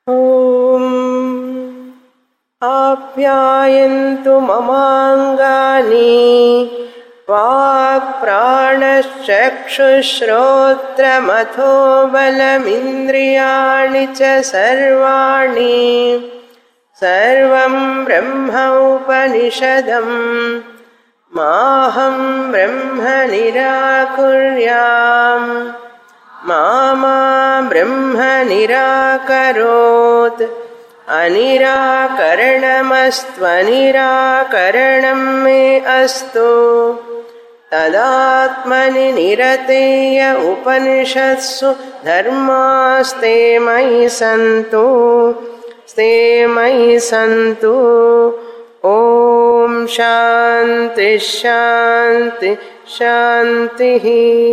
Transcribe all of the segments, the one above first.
ॐ आप्यायन्तु ममाङ्गानि वाक्प्राणश्चक्षुश्रोत्रमथो बलमिन्द्रियाणि च सर्वाणि सर्वं ब्रह्म उपनिषदम् माहं ब्रह्म निराकुर्याम् मा मा ब्रह्म निराकरोत् अनिराकरणमस्त्वनिराकरणं मे अस्तु तदात्मनि निरतेय उपनिषत्सु धर्मास्ते मयि सन्तु स्ते मयि सन्तु ॐ शान्ति शान्ति शान्तिः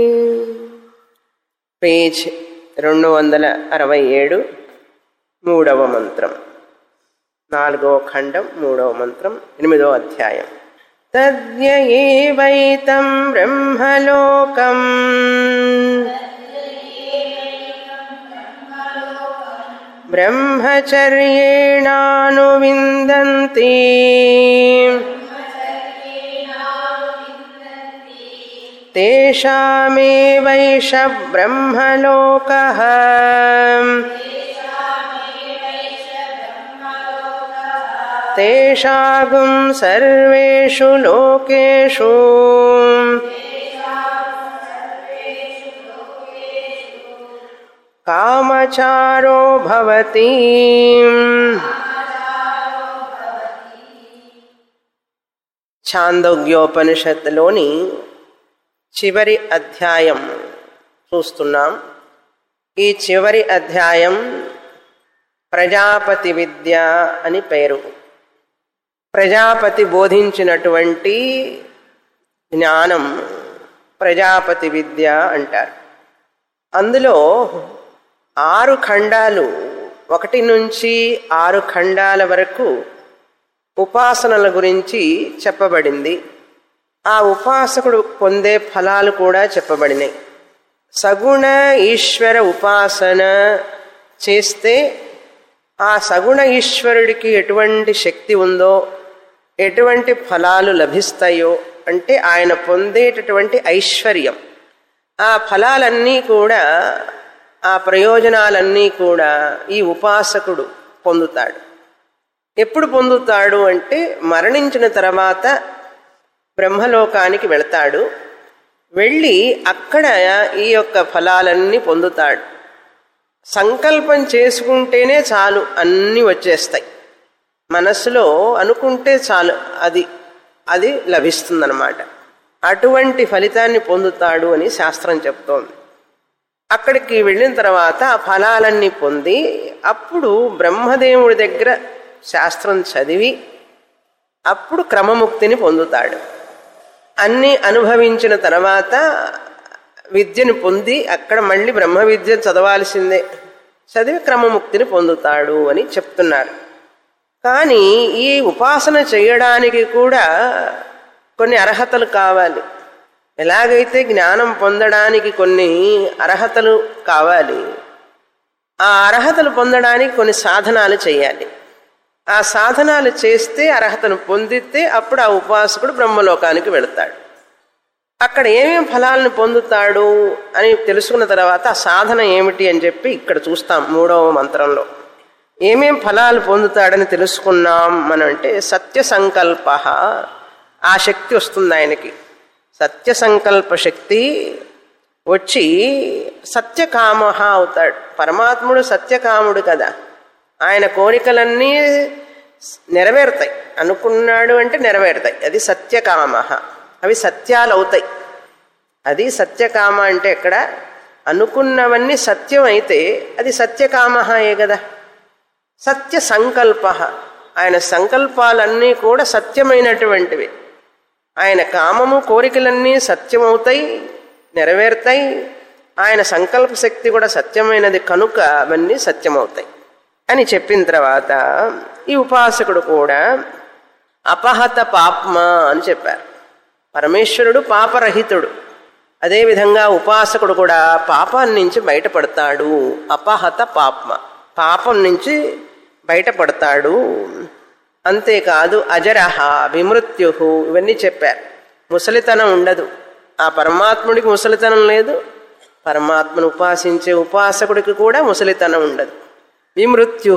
పేజ్ రెండు వందల అరవై ఏడు మూడవ మంత్రం నాలుగవ ఖండం మూడవ మంత్రం ఎనిమిదవ అధ్యాయం తద్యయేవైతం బ్రహ్మలోకం బ్రహ్మచర్యేణానువిందంతి तेषामेवैष ब्रह्मलोकः तेषागुं सर्वेषु लोकेषु कामचारो भवति ఛాందోగ్యోపనిషత్తులోని చివరి అధ్యాయం చూస్తున్నాం ఈ చివరి అధ్యాయం ప్రజాపతి విద్య అని పేరు ప్రజాపతి బోధించినటువంటి జ్ఞానం ప్రజాపతి విద్య అంటారు అందులో ఆరు ఖండాలు ఒకటి నుంచి ఆరు ఖండాల వరకు ఉపాసనల గురించి చెప్పబడింది ఆ ఉపాసకుడు పొందే ఫలాలు కూడా చెప్పబడినాయి సగుణ ఈశ్వర ఉపాసన చేస్తే ఆ సగుణ ఈశ్వరుడికి ఎటువంటి శక్తి ఉందో ఎటువంటి ఫలాలు లభిస్తాయో అంటే ఆయన పొందేటటువంటి ఐశ్వర్యం ఆ ఫలాలన్నీ కూడా ఆ ప్రయోజనాలన్నీ కూడా ఈ ఉపాసకుడు పొందుతాడు ఎప్పుడు పొందుతాడు అంటే మరణించిన తర్వాత బ్రహ్మలోకానికి వెళతాడు వెళ్ళి అక్కడ ఈ యొక్క ఫలాలన్నీ పొందుతాడు సంకల్పం చేసుకుంటేనే చాలు అన్నీ వచ్చేస్తాయి మనస్సులో అనుకుంటే చాలు అది అది లభిస్తుందన్నమాట అటువంటి ఫలితాన్ని పొందుతాడు అని శాస్త్రం చెప్తోంది అక్కడికి వెళ్ళిన తర్వాత ఆ ఫలాలన్నీ పొంది అప్పుడు బ్రహ్మదేవుడి దగ్గర శాస్త్రం చదివి అప్పుడు క్రమముక్తిని పొందుతాడు అన్నీ అనుభవించిన తర్వాత విద్యను పొంది అక్కడ మళ్ళీ బ్రహ్మ విద్య చదవాల్సిందే చదివి క్రమముక్తిని పొందుతాడు అని చెప్తున్నారు కానీ ఈ ఉపాసన చేయడానికి కూడా కొన్ని అర్హతలు కావాలి ఎలాగైతే జ్ఞానం పొందడానికి కొన్ని అర్హతలు కావాలి ఆ అర్హతలు పొందడానికి కొన్ని సాధనాలు చేయాలి ఆ సాధనాలు చేస్తే అర్హతను పొందితే అప్పుడు ఆ ఉపాసకుడు బ్రహ్మలోకానికి వెళతాడు అక్కడ ఏమేం ఫలాలను పొందుతాడు అని తెలుసుకున్న తర్వాత ఆ సాధన ఏమిటి అని చెప్పి ఇక్కడ చూస్తాం మూడవ మంత్రంలో ఏమేం ఫలాలు పొందుతాడని తెలుసుకున్నాం మనం అంటే సత్య సంకల్ప ఆ శక్తి వస్తుంది ఆయనకి సత్య సంకల్ప శక్తి వచ్చి సత్యకామ అవుతాడు పరమాత్ముడు సత్యకాముడు కదా ఆయన కోరికలన్నీ నెరవేరుతాయి అనుకున్నాడు అంటే నెరవేరుతాయి అది సత్యకామ అవి సత్యాలు అవుతాయి అది సత్యకామ అంటే ఎక్కడ అనుకున్నవన్నీ సత్యం అయితే అది సత్యకామయే కదా సత్య సంకల్ప ఆయన సంకల్పాలన్నీ కూడా సత్యమైనటువంటివి ఆయన కామము కోరికలన్నీ సత్యమవుతాయి నెరవేరుతాయి ఆయన సంకల్ప శక్తి కూడా సత్యమైనది కనుక అవన్నీ సత్యమవుతాయి అని చెప్పిన తర్వాత ఈ ఉపాసకుడు కూడా అపహత పాప్మ అని చెప్పారు పరమేశ్వరుడు పాపరహితుడు అదేవిధంగా ఉపాసకుడు కూడా పాపాన్ని నుంచి బయటపడతాడు అపహత పాప్మ పాపం నుంచి బయటపడతాడు అంతేకాదు అజరహ విమృత్యు ఇవన్నీ చెప్పారు ముసలితనం ఉండదు ఆ పరమాత్ముడికి ముసలితనం లేదు పరమాత్మను ఉపాసించే ఉపాసకుడికి కూడా ముసలితనం ఉండదు విమృత్యు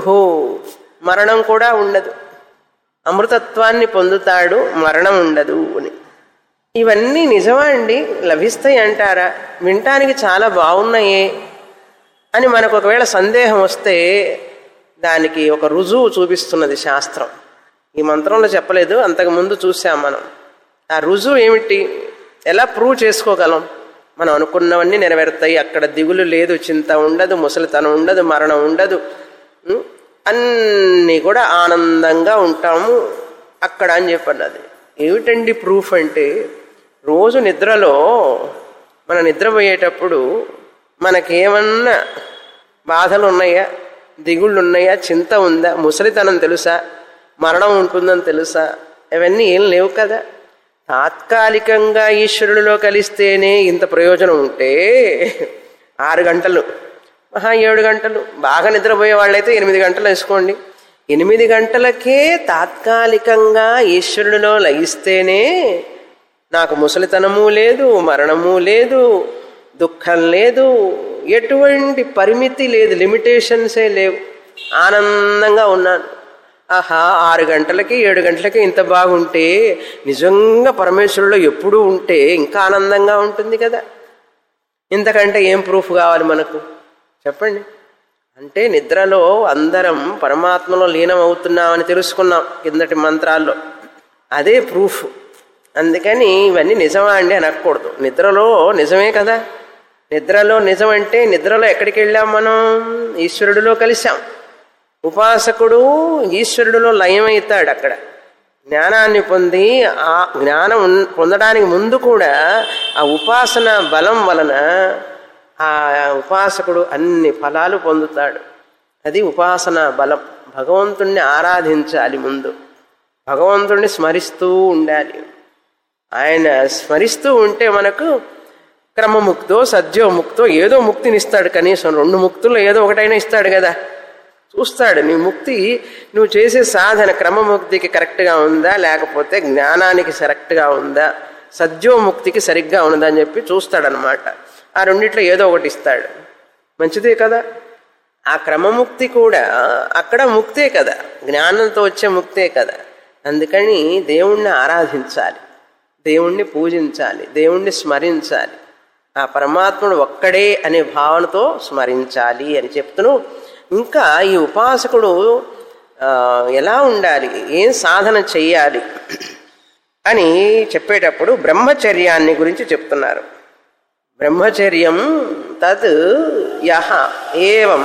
మరణం కూడా ఉండదు అమృతత్వాన్ని పొందుతాడు మరణం ఉండదు అని ఇవన్నీ నిజమా అండి లభిస్తాయి అంటారా వినటానికి చాలా బాగున్నాయే అని మనకు ఒకవేళ సందేహం వస్తే దానికి ఒక రుజువు చూపిస్తున్నది శాస్త్రం ఈ మంత్రంలో చెప్పలేదు అంతకుముందు చూసాం మనం ఆ రుజువు ఏమిటి ఎలా ప్రూవ్ చేసుకోగలం మనం అనుకున్నవన్నీ నెరవేరుతాయి అక్కడ దిగులు లేదు చింత ఉండదు ముసలితనం ఉండదు మరణం ఉండదు ఉం? అన్నీ కూడా ఆనందంగా ఉంటాము అక్కడ అని చెప్పన్నది ఏమిటండి ప్రూఫ్ అంటే రోజు నిద్రలో మన నిద్రపోయేటప్పుడు మనకేమన్నా బాధలు ఉన్నాయా దిగుళ్ళు ఉన్నాయా చింత ఉందా ముసలితనం తెలుసా మరణం ఉంటుందని తెలుసా ఇవన్నీ ఏం లేవు కదా తాత్కాలికంగా ఈశ్వరుడిలో కలిస్తేనే ఇంత ప్రయోజనం ఉంటే ఆరు గంటలు మహా ఏడు గంటలు బాగా నిద్రపోయే వాళ్ళైతే ఎనిమిది గంటలు వేసుకోండి ఎనిమిది గంటలకే తాత్కాలికంగా ఈశ్వరుడిలో లయిస్తేనే నాకు ముసలితనము లేదు మరణము లేదు దుఃఖం లేదు ఎటువంటి పరిమితి లేదు లిమిటేషన్సే లేవు ఆనందంగా ఉన్నాను ఆహా ఆరు గంటలకి ఏడు గంటలకి ఇంత బాగుంటే నిజంగా పరమేశ్వరులో ఎప్పుడూ ఉంటే ఇంకా ఆనందంగా ఉంటుంది కదా ఇంతకంటే ఏం ప్రూఫ్ కావాలి మనకు చెప్పండి అంటే నిద్రలో అందరం పరమాత్మలో లీనమవుతున్నామని తెలుసుకున్నాం కిందటి మంత్రాల్లో అదే ప్రూఫ్ అందుకని ఇవన్నీ నిజమా అండి అనకూడదు నిద్రలో నిజమే కదా నిద్రలో నిజం అంటే నిద్రలో ఎక్కడికి వెళ్ళాం మనం ఈశ్వరుడిలో కలిశాం ఉపాసకుడు ఈశ్వరుడిలో లయమవుతాడు అక్కడ జ్ఞానాన్ని పొంది ఆ జ్ఞానం ఉన్- పొందడానికి ముందు కూడా ఆ ఉపాసన బలం వలన ఆ ఉపాసకుడు అన్ని ఫలాలు పొందుతాడు అది ఉపాసన బలం భగవంతుణ్ణి ఆరాధించాలి ముందు భగవంతుణ్ణి స్మరిస్తూ ఉండాలి ఆయన స్మరిస్తూ ఉంటే మనకు క్రమముక్తో సద్యోముక్తో ఏదో ముక్తినిస్తాడు కనీసం రెండు ముక్తుల్లో ఏదో ఒకటైనా ఇస్తాడు కదా చూస్తాడు నీ ముక్తి నువ్వు చేసే సాధన క్రమముక్తికి కరెక్ట్గా ఉందా లేకపోతే జ్ఞానానికి కరెక్ట్గా ఉందా సద్యోముక్తికి సరిగ్గా ఉన్నదా అని చెప్పి చూస్తాడనమాట ఆ రెండిట్లో ఏదో ఒకటి ఇస్తాడు మంచిదే కదా ఆ క్రమముక్తి కూడా అక్కడ ముక్తే కదా జ్ఞానంతో వచ్చే ముక్తే కదా అందుకని దేవుణ్ణి ఆరాధించాలి దేవుణ్ణి పూజించాలి దేవుణ్ణి స్మరించాలి ఆ పరమాత్ముడు ఒక్కడే అనే భావనతో స్మరించాలి అని చెప్తూ ఇంకా ఈ ఉపాసకుడు ఆ, ఎలా ఉండాలి ఏం సాధన చెయ్యాలి అని చెప్పేటప్పుడు బ్రహ్మచర్యాన్ని గురించి చెప్తున్నారు బ్రహ్మచర్యం తద్ యహ ఏవం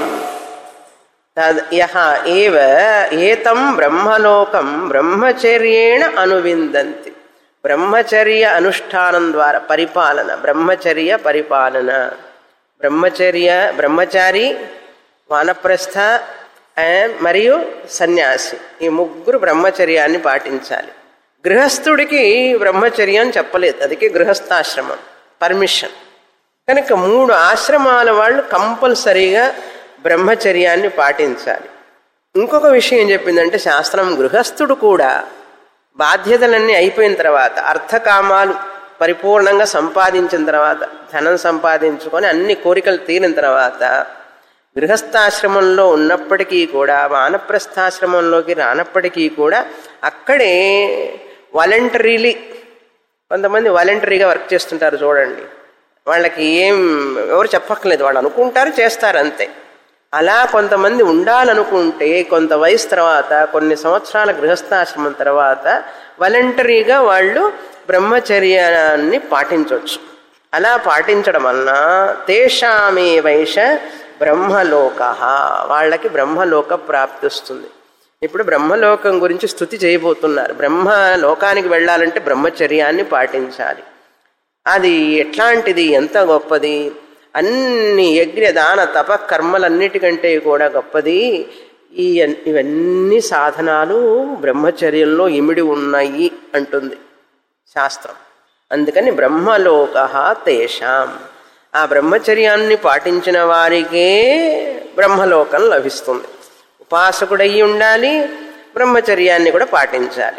తద్ యహ ఏవ ఏతం బ్రహ్మలోకం బ్రహ్మచర్యేణ అనువిందంతి బ్రహ్మచర్య అనుష్ఠానం ద్వారా పరిపాలన బ్రహ్మచర్య పరిపాలన బ్రహ్మచర్య బ్రహ్మచారి వానప్రస్థ ఆ, మరియు సన్యాసి ఈ ముగ్గురు బ్రహ్మచర్యాన్ని పాటించాలి గృహస్థుడికి బ్రహ్మచర్యం చెప్పలేదు అందుకే గృహస్థాశ్రమం పర్మిషన్ కనుక మూడు ఆశ్రమాల వాళ్ళు కంపల్సరీగా బ్రహ్మచర్యాన్ని పాటించాలి ఇంకొక విషయం ఏం చెప్పిందంటే శాస్త్రం గృహస్థుడు కూడా బాధ్యతలన్నీ అయిపోయిన తర్వాత అర్థకామాలు పరిపూర్ణంగా సంపాదించిన తర్వాత ధనం సంపాదించుకొని అన్ని కోరికలు తీరిన తర్వాత గృహస్థాశ్రమంలో ఉన్నప్పటికీ కూడా వానప్రస్థాశ్రమంలోకి రానప్పటికీ కూడా అక్కడే వాలంటరీలీ కొంతమంది వాలంటరీగా వర్క్ చేస్తుంటారు చూడండి వాళ్ళకి ఏం ఎవరు చెప్పక్కర్లేదు వాళ్ళు అనుకుంటారు చేస్తారు అంతే అలా కొంతమంది ఉండాలనుకుంటే కొంత వయసు తర్వాత కొన్ని సంవత్సరాల గృహస్థాశ్రమం తర్వాత వాలంటరీగా వాళ్ళు బ్రహ్మచర్యాన్ని పాటించవచ్చు అలా పాటించడం వలన తేషామే వైష బ్రహ్మలోక వాళ్ళకి బ్రహ్మలోక ప్రాప్తి వస్తుంది ఇప్పుడు బ్రహ్మలోకం గురించి స్థుతి చేయబోతున్నారు బ్రహ్మలోకానికి వెళ్ళాలంటే బ్రహ్మచర్యాన్ని పాటించాలి అది ఎట్లాంటిది ఎంత గొప్పది అన్ని యజ్ఞ దాన తప కర్మలన్నిటికంటే కూడా గొప్పది ఈ ఇవన్నీ సాధనాలు బ్రహ్మచర్యంలో ఇమిడి ఉన్నాయి అంటుంది శాస్త్రం అందుకని బ్రహ్మలోక తేషాం ఆ బ్రహ్మచర్యాన్ని పాటించిన వారికే బ్రహ్మలోకం లభిస్తుంది ఉపాసకుడయ్యి ఉండాలి బ్రహ్మచర్యాన్ని కూడా పాటించాలి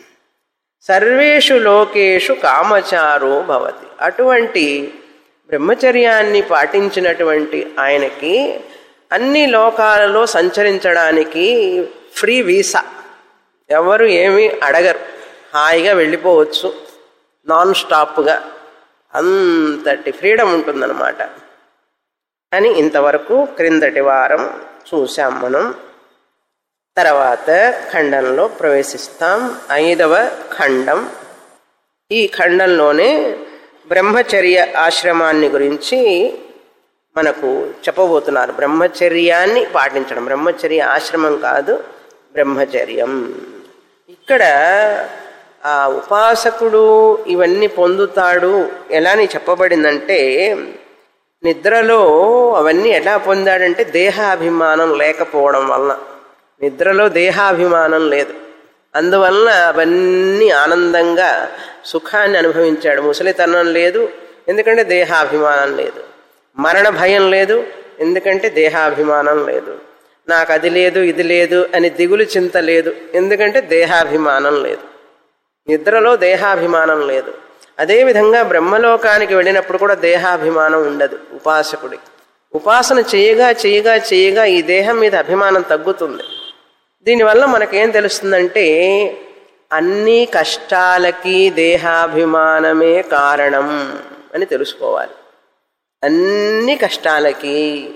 సర్వేషు లోకేషు కామచారో భవతి అటువంటి బ్రహ్మచర్యాన్ని పాటించినటువంటి ఆయనకి అన్ని లోకాలలో సంచరించడానికి ఫ్రీ వీసా ఎవరు ఏమీ అడగరు హాయిగా వెళ్ళిపోవచ్చు నాన్ స్టాప్గా అంతటి ఫ్రీడమ్ ఉంటుందన్నమాట అని ఇంతవరకు క్రిందటి వారం చూసాం మనం తర్వాత ఖండంలో ప్రవేశిస్తాం ఐదవ ఖండం ఈ ఖండంలోనే బ్రహ్మచర్య ఆశ్రమాన్ని గురించి మనకు చెప్పబోతున్నారు బ్రహ్మచర్యాన్ని పాటించడం బ్రహ్మచర్య ఆశ్రమం కాదు బ్రహ్మచర్యం ఇక్కడ ఆ ఉపాసకుడు ఇవన్నీ పొందుతాడు ఎలా అని చెప్పబడిందంటే నిద్రలో అవన్నీ ఎలా పొందాడంటే దేహాభిమానం లేకపోవడం వలన నిద్రలో దేహాభిమానం లేదు అందువలన అవన్నీ ఆనందంగా సుఖాన్ని అనుభవించాడు ముసలితనం లేదు ఎందుకంటే దేహాభిమానం లేదు మరణ భయం లేదు ఎందుకంటే దేహాభిమానం లేదు నాకు అది లేదు ఇది లేదు అని దిగులు చింత లేదు ఎందుకంటే దేహాభిమానం లేదు నిద్రలో దేహాభిమానం లేదు అదేవిధంగా బ్రహ్మలోకానికి వెళ్ళినప్పుడు కూడా దేహాభిమానం ఉండదు ఉపాసకుడికి ఉపాసన చేయగా చేయగా చేయగా ఈ దేహం మీద అభిమానం తగ్గుతుంది దీనివల్ల మనకేం తెలుస్తుందంటే అన్ని కష్టాలకి దేహాభిమానమే కారణం అని తెలుసుకోవాలి అన్ని కష్టాలకి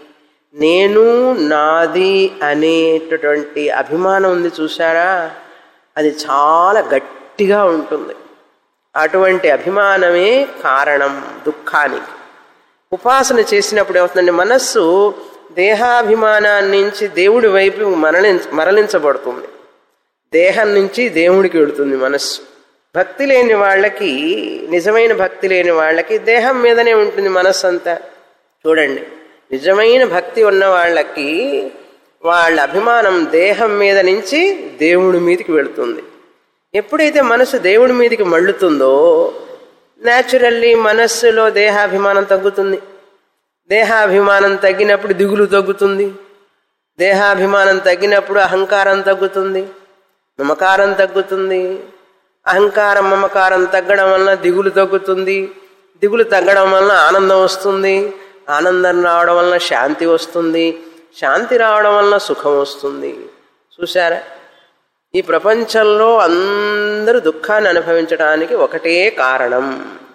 నేను నాది అనేటటువంటి అభిమానం ఉంది చూసారా అది చాలా గట్టిగా ఉంటుంది అటువంటి అభిమానమే కారణం దుఃఖానికి ఉపాసన చేసినప్పుడు ఏమవుతుందంటే మనస్సు దేహాభిమానాన్ని నుంచి దేవుడి వైపు మరలించ మరలించబడుతుంది దేహం నుంచి దేవుడికి వెళుతుంది మనస్సు భక్తి లేని వాళ్ళకి నిజమైన భక్తి లేని వాళ్ళకి దేహం మీదనే ఉంటుంది మనస్సు అంతా చూడండి నిజమైన భక్తి ఉన్న వాళ్ళకి వాళ్ళ అభిమానం దేహం మీద నుంచి దేవుడి మీదకి వెళుతుంది ఎప్పుడైతే మనసు దేవుడి మీదకి మళ్ళుతుందో న్యాచురల్లీ మనస్సులో దేహాభిమానం తగ్గుతుంది దేహాభిమానం తగ్గినప్పుడు దిగులు తగ్గుతుంది దేహాభిమానం తగ్గినప్పుడు అహంకారం తగ్గుతుంది మమకారం తగ్గుతుంది అహంకారం మమకారం తగ్గడం వలన దిగులు తగ్గుతుంది దిగులు తగ్గడం వలన ఆనందం వస్తుంది ఆనందం రావడం వలన శాంతి వస్తుంది శాంతి రావడం వలన సుఖం వస్తుంది చూసారా ఈ ప్రపంచంలో అందరూ దుఃఖాన్ని అనుభవించడానికి ఒకటే కారణం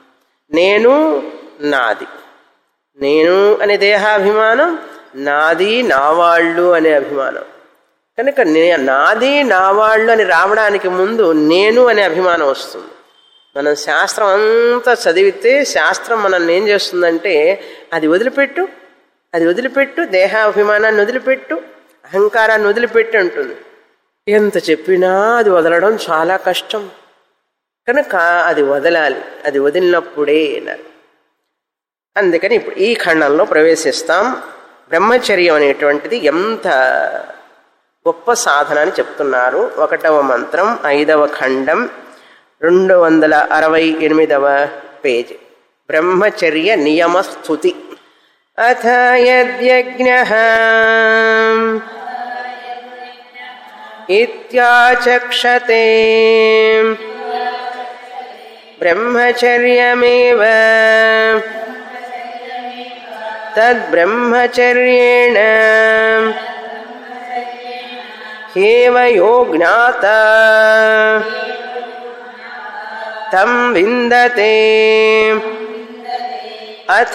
నేను నాది నేను అనే దేహాభిమానం నాది నా వాళ్ళు అనే అభిమానం కనుక నే నాది నా వాళ్ళు అని రావడానికి ముందు నేను అనే అభిమానం వస్తుంది మనం శాస్త్రం అంతా చదివితే శాస్త్రం మనల్ని ఏం చేస్తుందంటే అది వదిలిపెట్టు అది వదిలిపెట్టు దేహాభిమానాన్ని వదిలిపెట్టు అహంకారాన్ని వదిలిపెట్టు అంటుంది ఎంత చెప్పినా అది వదలడం చాలా కష్టం కనుక అది వదలాలి అది వదిలినప్పుడే అన్నారు అందుకని ఇప్పుడు ఈ ఖండంలో ప్రవేశిస్తాం బ్రహ్మచర్యం అనేటువంటిది ఎంత గొప్ప సాధన అని చెప్తున్నారు ఒకటవ మంత్రం ఐదవ ఖండం రెండు వందల అరవై ఎనిమిదవ పేజీ బ్రహ్మచర్య నియమ స్థుతి అథ యజ్ఞ ఇత్యాచక్షతే బ్రహ్మచర్యమేవ తద్బ్రహ్మచర్యేణ హ్యేవ యో జ్ఞాత తం విందతే అథ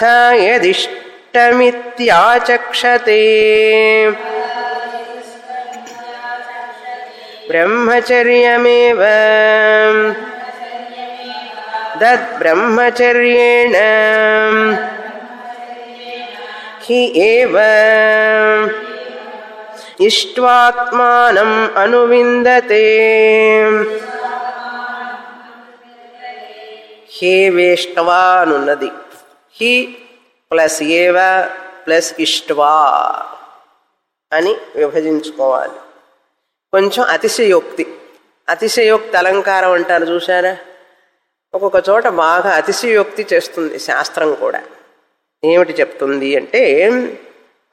యదిష్టమిత్యాచక్షతే బ్రహ్మచర్యమేవ దద్బ్రహ్మచర్యేణ హి ఏవ ఇష్ట్వాత్మానం అనువిందతే హే వేష్ట్వా అనున్నది హి ప్లస్ ఏవ ప్లస్ ఇష్ట్వా అని విభజించుకోవాలి కొంచెం అతిశయోక్తి అతిశయోక్తి అలంకారం అంటారు చూసారా ఒక్కొక్క చోట బాగా అతిశయోక్తి చేస్తుంది శాస్త్రం కూడా ఏమిటి చెప్తుంది అంటే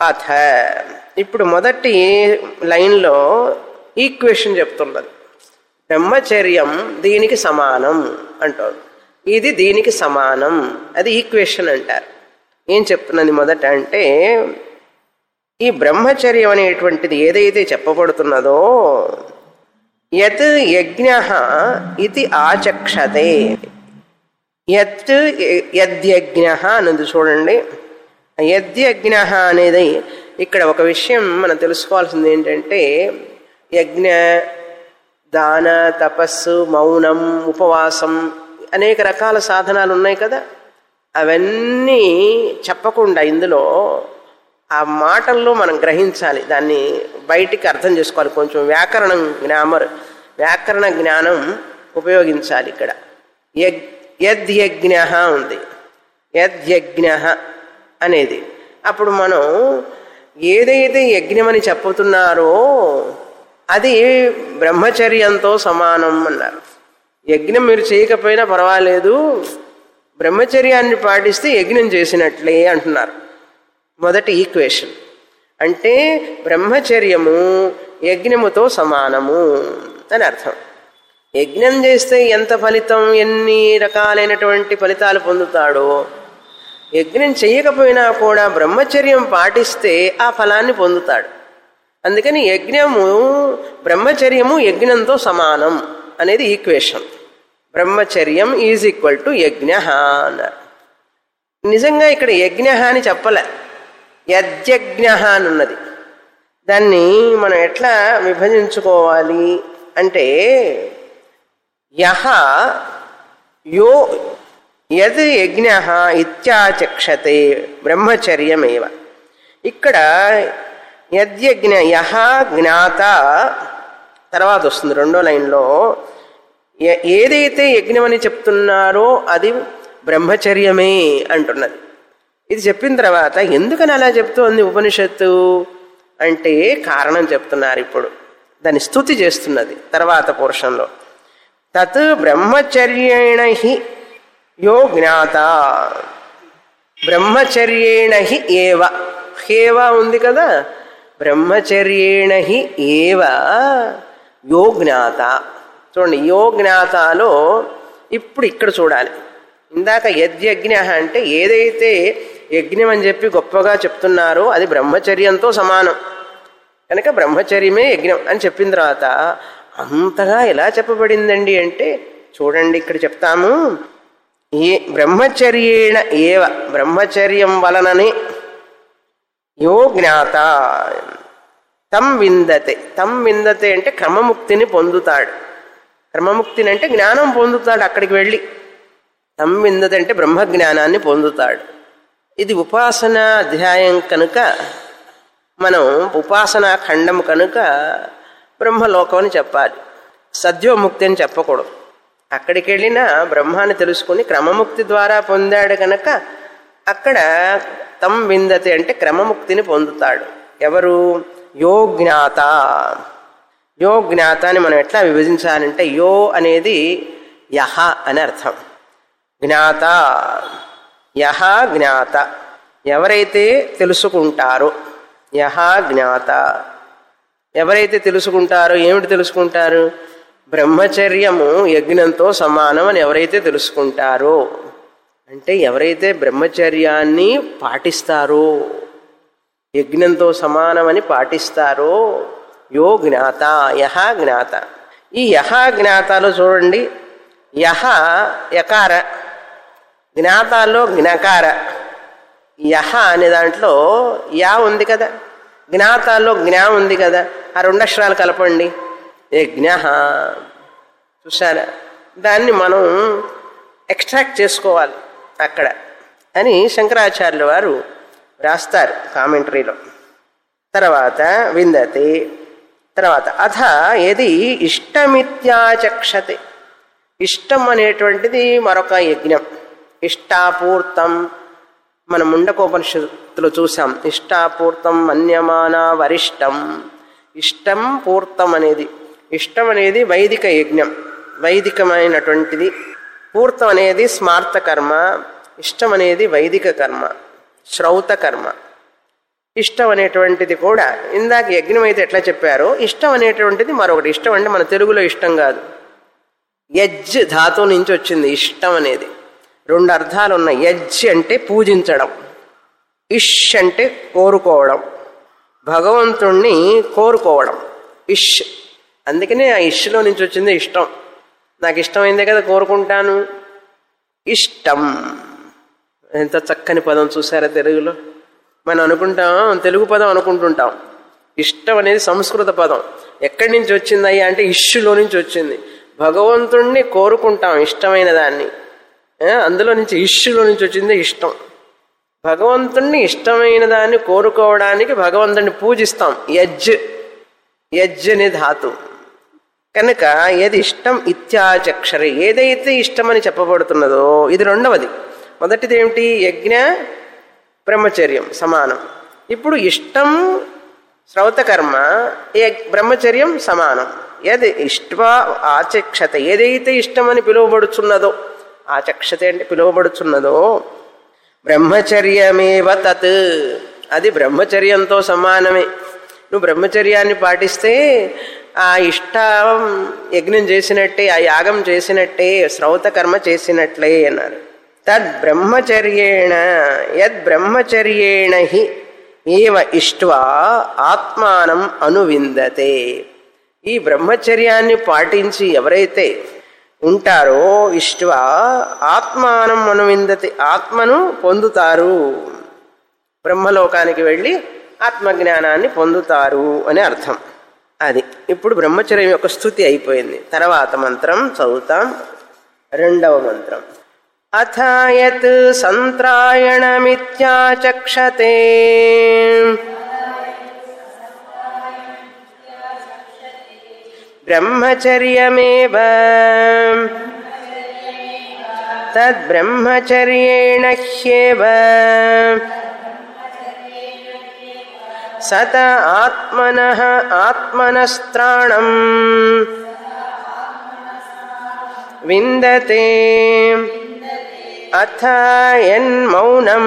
అథ ఇప్పుడు మొదటి లైన్లో ఈక్వేషన్ చెప్తున్నది బ్రహ్మచర్యం దీనికి సమానం అంటారు ఇది దీనికి సమానం అది ఈక్వేషన్ అంటారు ఏం చెప్తున్నది మొదట అంటే ఈ బ్రహ్మచర్యం అనేటువంటిది ఏదైతే చెప్పబడుతున్నదో యత్ యజ్ఞ ఇది ఆచక్షతే యత్ యద్యజ్ఞ అన్నది చూడండి యద్యజ్ఞ అనేది ఇక్కడ ఒక విషయం మనం తెలుసుకోవాల్సింది ఏంటంటే యజ్ఞ దాన తపస్సు మౌనం ఉపవాసం అనేక రకాల సాధనాలు ఉన్నాయి కదా అవన్నీ చెప్పకుండా ఇందులో ఆ మాటల్లో మనం గ్రహించాలి దాన్ని బయటికి అర్థం చేసుకోవాలి కొంచెం వ్యాకరణం జ్ఞామర్ వ్యాకరణ జ్ఞానం ఉపయోగించాలి ఇక్కడ యగ్ యద్యజ్ఞ ఉంది యద్యజ్ఞ అనేది అప్పుడు మనం ఏదైతే యజ్ఞమని చెప్పుతున్నారో అది బ్రహ్మచర్యంతో సమానం అన్నారు యజ్ఞం మీరు చేయకపోయినా పర్వాలేదు బ్రహ్మచర్యాన్ని పాటిస్తే యజ్ఞం చేసినట్లే అంటున్నారు మొదటి ఈక్వేషన్ అంటే బ్రహ్మచర్యము యజ్ఞముతో సమానము అని అర్థం యజ్ఞం చేస్తే ఎంత ఫలితం ఎన్ని రకాలైనటువంటి ఫలితాలు పొందుతాడో యజ్ఞం చేయకపోయినా కూడా బ్రహ్మచర్యం పాటిస్తే ఆ ఫలాన్ని పొందుతాడు అందుకని యజ్ఞము బ్రహ్మచర్యము యజ్ఞంతో సమానం అనేది ఈక్వేషన్ బ్రహ్మచర్యం ఈజ్ ఈక్వల్ టు యజ్ఞ అన్నారు నిజంగా ఇక్కడ యజ్ఞ అని చెప్పలే యజ్ఞ అని ఉన్నది దాన్ని మనం ఎట్లా విభజించుకోవాలి అంటే యహ యో యద్ యజ్ఞ ఇత్యాచక్షతే బ్రహ్మచర్యమేవ ఇక్కడ యజ్ఞ యహ జ్ఞాత తర్వాత వస్తుంది రెండో లైన్లో ఏ- ఏదైతే యజ్ఞమని చెప్తున్నారో అది బ్రహ్మచర్యమే అంటున్నది ఇది చెప్పిన తర్వాత ఎందుకని అలా చెప్తోంది ఉపనిషత్తు అంటే కారణం చెప్తున్నారు ఇప్పుడు దాన్ని స్థుతి చేస్తున్నది తర్వాత పురుషంలో తత్ బ్రహ్మచర్యేణ హి యో జ్ఞాత బ్రహ్మచర్యేణ హి ఏవ హేవ ఉంది కదా బ్రహ్మచర్యేణ హి ఏవ యో జ్ఞాత చూడండి యో జ్ఞాతలో ఇప్పుడు ఇక్కడ చూడాలి ఇందాక యజ్ఞ అంటే ఏదైతే యజ్ఞం అని చెప్పి గొప్పగా చెప్తున్నారో అది బ్రహ్మచర్యంతో సమానం కనుక బ్రహ్మచర్యమే యజ్ఞం అని చెప్పిన తర్వాత అంతగా ఎలా చెప్పబడిందండి అంటే చూడండి ఇక్కడ చెప్తాము ఏ బ్రహ్మచర్యేణ ఏవ బ్రహ్మచర్యం వలననే యో జ్ఞాత తం విందతే తం విందతే అంటే క్రమముక్తిని పొందుతాడు క్రమముక్తిని అంటే జ్ఞానం పొందుతాడు అక్కడికి వెళ్ళి తం విందతే అంటే బ్రహ్మజ్ఞానాన్ని పొందుతాడు ఇది ఉపాసన అధ్యాయం కనుక మనం ఉపాసనా ఖండం కనుక బ్రహ్మలోకం అని చెప్పాలి సద్యోముక్తి అని చెప్పకూడదు అక్కడికి వెళ్ళినా బ్రహ్మాన్ని తెలుసుకుని క్రమముక్తి ద్వారా పొందాడు కనుక అక్కడ తం విందతి అంటే క్రమముక్తిని పొందుతాడు ఎవరు యో జ్ఞాత యో జ్ఞాత అని మనం ఎట్లా విభజించాలంటే యో అనేది యహ అని అర్థం జ్ఞాత యహ జ్ఞాత ఎవరైతే తెలుసుకుంటారో యహ జ్ఞాత ఎవరైతే తెలుసుకుంటారో ఏమిటి తెలుసుకుంటారు బ్రహ్మచర్యము యజ్ఞంతో సమానం అని ఎవరైతే తెలుసుకుంటారో అంటే ఎవరైతే బ్రహ్మచర్యాన్ని పాటిస్తారో యజ్ఞంతో సమానమని పాటిస్తారో యో జ్ఞాత యహ జ్ఞాత ఈ యహ జ్ఞాతాలో చూడండి యహ యకార జ్ఞాతాల్లో జ్ఞకార యహ అనే దాంట్లో యా ఉంది కదా జ్ఞాతాల్లో జ్ఞా ఉంది కదా ఆ రెండు అక్షరాలు కలపండి యజ్ఞ చూసారా దాన్ని మనం ఎక్స్ట్రాక్ట్ చేసుకోవాలి అక్కడ అని శంకరాచార్యుల వారు రాస్తారు కామెంటరీలో తర్వాత విందతి తర్వాత అథ ఏది ఇష్టమిత్యాచక్షతే ఇష్టం అనేటువంటిది మరొక యజ్ఞం ఇష్టాపూర్తం మన ముండకోపనిషత్తులో చూసాం ఇష్టాపూర్తం మన్యమాన వరిష్టం ఇష్టం పూర్తం అనేది ఇష్టం అనేది వైదిక యజ్ఞం వైదికమైనటువంటిది పూర్తం అనేది స్మార్త కర్మ ఇష్టం అనేది వైదిక కర్మ శ్రౌత కర్మ ఇష్టం అనేటువంటిది కూడా ఇందాక యజ్ఞం అయితే ఎట్లా చెప్పారో ఇష్టం అనేటువంటిది మరొకటి ఇష్టం అంటే మన తెలుగులో ఇష్టం కాదు యజ్ ధాతు నుంచి వచ్చింది ఇష్టం అనేది రెండు అర్థాలు ఉన్నాయి యజ్ అంటే పూజించడం ఇష్ అంటే కోరుకోవడం భగవంతుణ్ణి కోరుకోవడం ఇష్ అందుకనే ఆ ఇష్లో నుంచి వచ్చింది ఇష్టం నాకు ఇష్టమైందే కదా కోరుకుంటాను ఇష్టం ఎంత చక్కని పదం చూసారా తెలుగులో మనం అనుకుంటాం తెలుగు పదం అనుకుంటుంటాం ఇష్టం అనేది సంస్కృత పదం ఎక్కడి నుంచి వచ్చిందయ్యా అంటే ఇష్యులో నుంచి వచ్చింది భగవంతుణ్ణి కోరుకుంటాం ఇష్టమైన దాన్ని ఆ, అందులో నుంచి ఇష్యులో నుంచి వచ్చింది ఇష్టం భగవంతుణ్ణి ఇష్టమైన దాన్ని కోరుకోవడానికి భగవంతుణ్ణి పూజిస్తాం యజ్ యజ్ అనే ధాతు కనుక ఏది ఇష్టం ఇత్యాచక్షరే ఏదైతే ఇష్టమని చెప్పబడుతున్నదో ఇది రెండవది మొదటిది ఏమిటి యజ్ఞ బ్రహ్మచర్యం సమానం ఇప్పుడు ఇష్టం శ్రౌతకర్మ యగ్- బ్రహ్మచర్యం సమానం ఏది ఇష్ట ఆచక్షత ఏదైతే ఇష్టమని పిలువబడుచున్నదో ఆచక్షతే అంటే పిలువబడుచున్నదో బ్రహ్మచర్యమేవ తత్ అది బ్రహ్మచర్యంతో సమానమే నువ్వు బ్రహ్మచర్యాన్ని పాటిస్తే ఆ ఇష్టం యజ్ఞం చేసినట్టే ఆ యాగం చేసినట్టే శ్రౌత కర్మ చేసినట్లే అన్నారు తద్ బ్రహ్మచర్యేణ యద్ బ్రహ్మచర్యేణ హి ఏవ ఇష్ట్వా ఆత్మానం అనువిందతే ఈ బ్రహ్మచర్యాన్ని పాటించి ఎవరైతే ఉంటారో ఇష్ట్వా ఆత్మానం అనువిందతి ఆత్మను పొందుతారు బ్రహ్మలోకానికి వెళ్ళి ఆత్మజ్ఞానాన్ని పొందుతారు అని అర్థం అది ఇప్పుడు బ్రహ్మచర్యం యొక్క స్థుతి అయిపోయింది తర్వాత మంత్రం చదువుతాం రెండవ మంత్రం అథ యత్ సంత్రాయణమిత్యాచక్షతే బ్రహ్మచర్యమేవ తద్బ్రహ్మచర్యేణ హ్యేవ సత ఆత్మన ఆత్మనస్త్రాణం విందతే అథ యన్మౌనం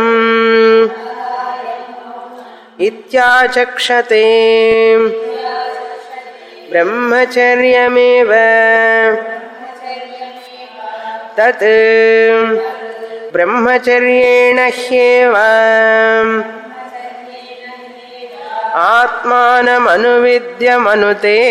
ఇత్యాచక్షతే బ్రహ్మచర్యమేవ తత్ బ్రహ్మచర్యేణ హ్యేవ ఆత్మానమనువిద్యమనుతే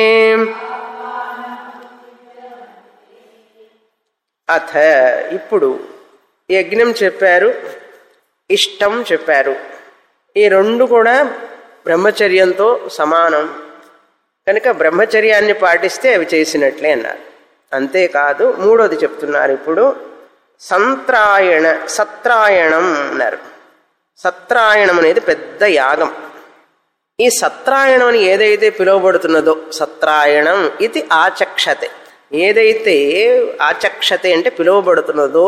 అథ ఇప్పుడు యజ్ఞం చెప్పారు ఇష్టం చెప్పారు ఈ రెండు కూడా బ్రహ్మచర్యంతో సమానం కనుక బ్రహ్మచర్యాన్ని పాటిస్తే అవి చేసినట్లే అన్నారు అంతేకాదు మూడోది చెప్తున్నారు ఇప్పుడు సంత్రాయణ సత్రాయణం అన్నారు సత్రాయణం అనేది పెద్ద యాగం ఈ సత్రాయణం అని ఏదైతే పిలువబడుతున్నదో సత్రాయణం ఇది ఆచక్షతే ఏదైతే ఆచక్షతే అంటే పిలువబడుతున్నదో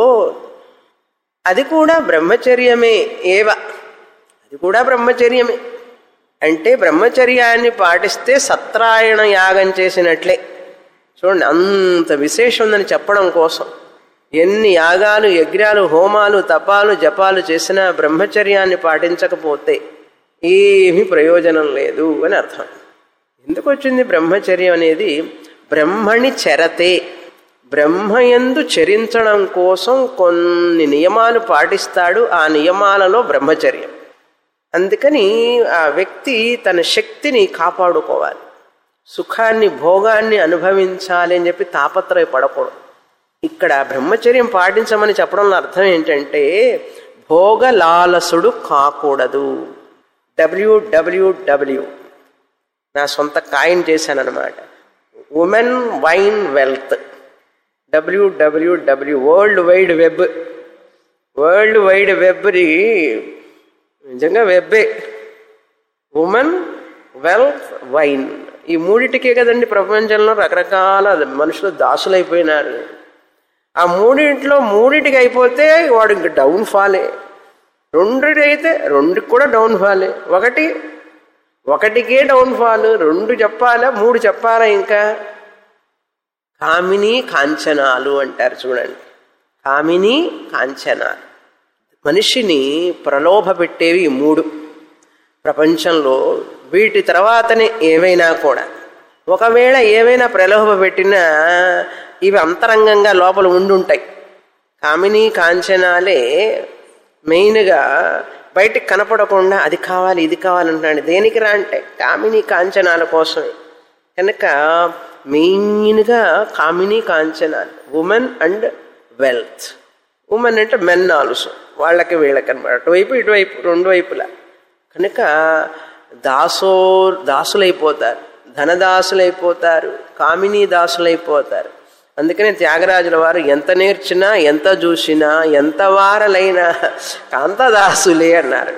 అది కూడా బ్రహ్మచర్యమే ఏవ అది కూడా బ్రహ్మచర్యమే అంటే బ్రహ్మచర్యాన్ని పాటిస్తే సత్రాయణ యాగం చేసినట్లే చూడండి అంత విశేషం ఉందని చెప్పడం కోసం ఎన్ని యాగాలు యజ్ఞాలు హోమాలు తపాలు జపాలు చేసినా బ్రహ్మచర్యాన్ని పాటించకపోతే ఏమీ ప్రయోజనం లేదు అని అర్థం ఎందుకు వచ్చింది బ్రహ్మచర్యం అనేది బ్రహ్మణి చెరతే బ్రహ్మయందు చరించడం కోసం కొన్ని నియమాలు పాటిస్తాడు ఆ నియమాలలో బ్రహ్మచర్యం అందుకని ఆ వ్యక్తి తన శక్తిని కాపాడుకోవాలి సుఖాన్ని భోగాన్ని అనుభవించాలి అని చెప్పి తాపత్రయపడకూడదు ఇక్కడ బ్రహ్మచర్యం పాటించమని చెప్పడంలో అర్థం ఏంటంటే భోగలాలసుడు కాకూడదు డబ్ల్యూడబ్ల్యూడబ్ల్యూ నా సొంత కాయిన్ చేశానన్నమాట women wine wealth WWW world wide web world wide వెబ్ని నిజంగా వెబ్బే ఉమెన్ వెల్త్ వైన్ ఈ మూడిటికే కదండి ప్రపంచంలో రకరకాల మనుషులు దాసులైపోయినారు ఆ మూడింటిలో మూడింటికి అయిపోతే వాడు ఇంక డౌన్ ఫాలే రెండుకి అయితే రెండుకి కూడా డౌన్ ఫాలే ఒకటి ఒకటికే డౌన్ ఫాల్ రెండు చెప్పాలా మూడు చెప్పాలా ఇంకా కామిని కాంచనాలు అంటారు చూడండి కామిని కాంచనాలు మనిషిని ప్రలోభ పెట్టేవి ఈ మూడు ప్రపంచంలో వీటి తర్వాతనే ఏవైనా కూడా ఒకవేళ ఏవైనా ప్రలోభ పెట్టినా ఇవి అంతరంగంగా లోపల ఉండుంటాయి కామిని కాంచనాలే మెయిన్గా బయటికి కనపడకుండా అది కావాలి ఇది కావాలంటున్నాడు దేనికి రా అంటే కామిని కాంచనాల కోసమే కనుక మెయిన్గా కామిని కాంచనాలు ఉమెన్ అండ్ వెల్త్ ఉమెన్ అంటే మెన్ ఆల్సో వాళ్ళకి వీళ్ళకి అనమాట అటువైపు ఇటువైపు రెండు వైపులా కనుక దాసో దాసులైపోతారు ధనదాసులైపోతారు కామినీ దాసులైపోతారు అందుకనే త్యాగరాజుల వారు ఎంత నేర్చినా ఎంత చూసినా ఎంత వారలైనా కాంతదాసులే అన్నారు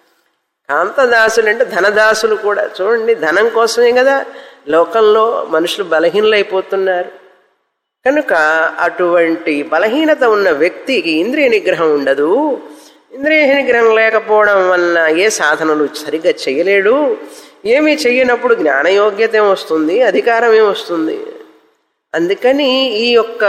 కాంతదాసులు అంటే ధనదాసులు కూడా చూడండి ధనం కోసమే కదా లోకంలో మనుషులు బలహీనలైపోతున్నారు కనుక అటువంటి బలహీనత ఉన్న వ్యక్తికి ఇంద్రియ నిగ్రహం ఉండదు ఇంద్రియ నిగ్రహం లేకపోవడం వలన ఏ సాధనలు సరిగ్గా చేయలేడు ఏమీ చెయ్యనప్పుడు జ్ఞానయోగ్యత వస్తుంది అధికారం వస్తుంది అందుకని ఈ యొక్క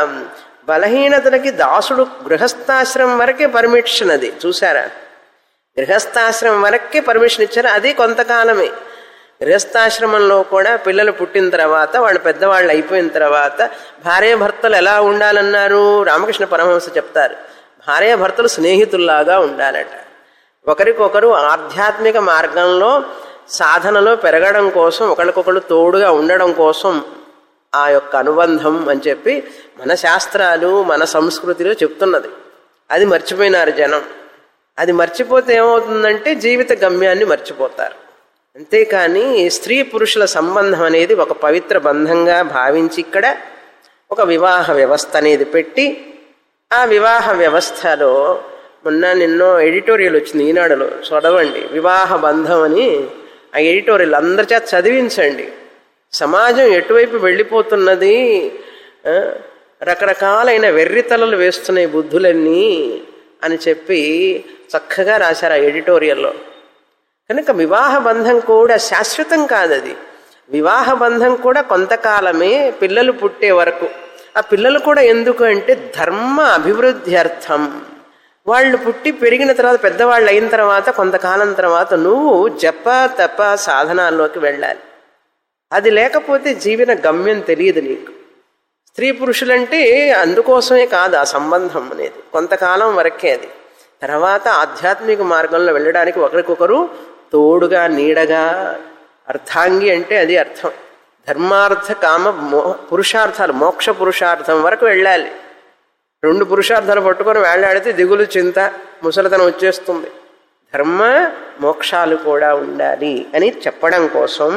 బలహీనతలకి దాసుడు గృహస్థాశ్రమం వరకే పర్మిషన్ అది చూసారా గృహస్థాశ్రమం వరకే పర్మిషన్ ఇచ్చారు అది కొంతకాలమే గృహస్థాశ్రమంలో కూడా పిల్లలు పుట్టిన తర్వాత వాళ్ళు పెద్దవాళ్ళు అయిపోయిన తర్వాత భార్యాభర్తలు ఎలా ఉండాలన్నారు రామకృష్ణ పరమహంస చెప్తారు భార్యాభర్తలు స్నేహితుల్లాగా ఉండాలట ఒకరికొకరు ఆధ్యాత్మిక మార్గంలో సాధనలో పెరగడం కోసం ఒకరికొకరు తోడుగా ఉండడం కోసం ఆ యొక్క అనుబంధం అని చెప్పి మన శాస్త్రాలు మన సంస్కృతిలో చెప్తున్నది అది మర్చిపోయినారు జనం అది మర్చిపోతే ఏమవుతుందంటే జీవిత గమ్యాన్ని మర్చిపోతారు అంతేకాని స్త్రీ పురుషుల సంబంధం అనేది ఒక పవిత్ర బంధంగా భావించి ఇక్కడ ఒక వివాహ వ్యవస్థ అనేది పెట్టి ఆ వివాహ వ్యవస్థలో మొన్న నిన్నో ఎడిటోరియల్ వచ్చింది ఈనాడులో చదవండి వివాహ బంధం అని ఆ ఎడిటోరియల్ అందరి చేత చదివించండి సమాజం ఎటువైపు వెళ్ళిపోతున్నది ఆ, రకరకాలైన వెర్రితలలు వేస్తున్నాయి బుద్ధులన్నీ అని చెప్పి చక్కగా రాశారు ఆ ఎడిటోరియల్లో కనుక వివాహ బంధం కూడా శాశ్వతం కాదది వివాహ బంధం కూడా కొంతకాలమే పిల్లలు పుట్టే వరకు ఆ పిల్లలు కూడా ఎందుకు అంటే ధర్మ అభివృద్ధి అర్థం వాళ్ళు పుట్టి పెరిగిన తర్వాత పెద్దవాళ్ళు అయిన తర్వాత కొంతకాలం తర్వాత నువ్వు జప తప సాధనాల్లోకి వెళ్ళాలి అది లేకపోతే జీవన గమ్యం తెలియదు నీకు స్త్రీ పురుషులంటే అందుకోసమే కాదు ఆ సంబంధం అనేది కొంతకాలం వరకే అది తర్వాత ఆధ్యాత్మిక మార్గంలో వెళ్ళడానికి ఒకరికొకరు తోడుగా నీడగా అర్థాంగి అంటే అది అర్థం ధర్మార్థ కామ మో పురుషార్థాలు మోక్ష పురుషార్థం వరకు వెళ్ళాలి రెండు పురుషార్థాలు పట్టుకొని వేళ్లాడితే దిగులు చింత ముసలితనం వచ్చేస్తుంది ధర్మ మోక్షాలు కూడా ఉండాలి అని చెప్పడం కోసం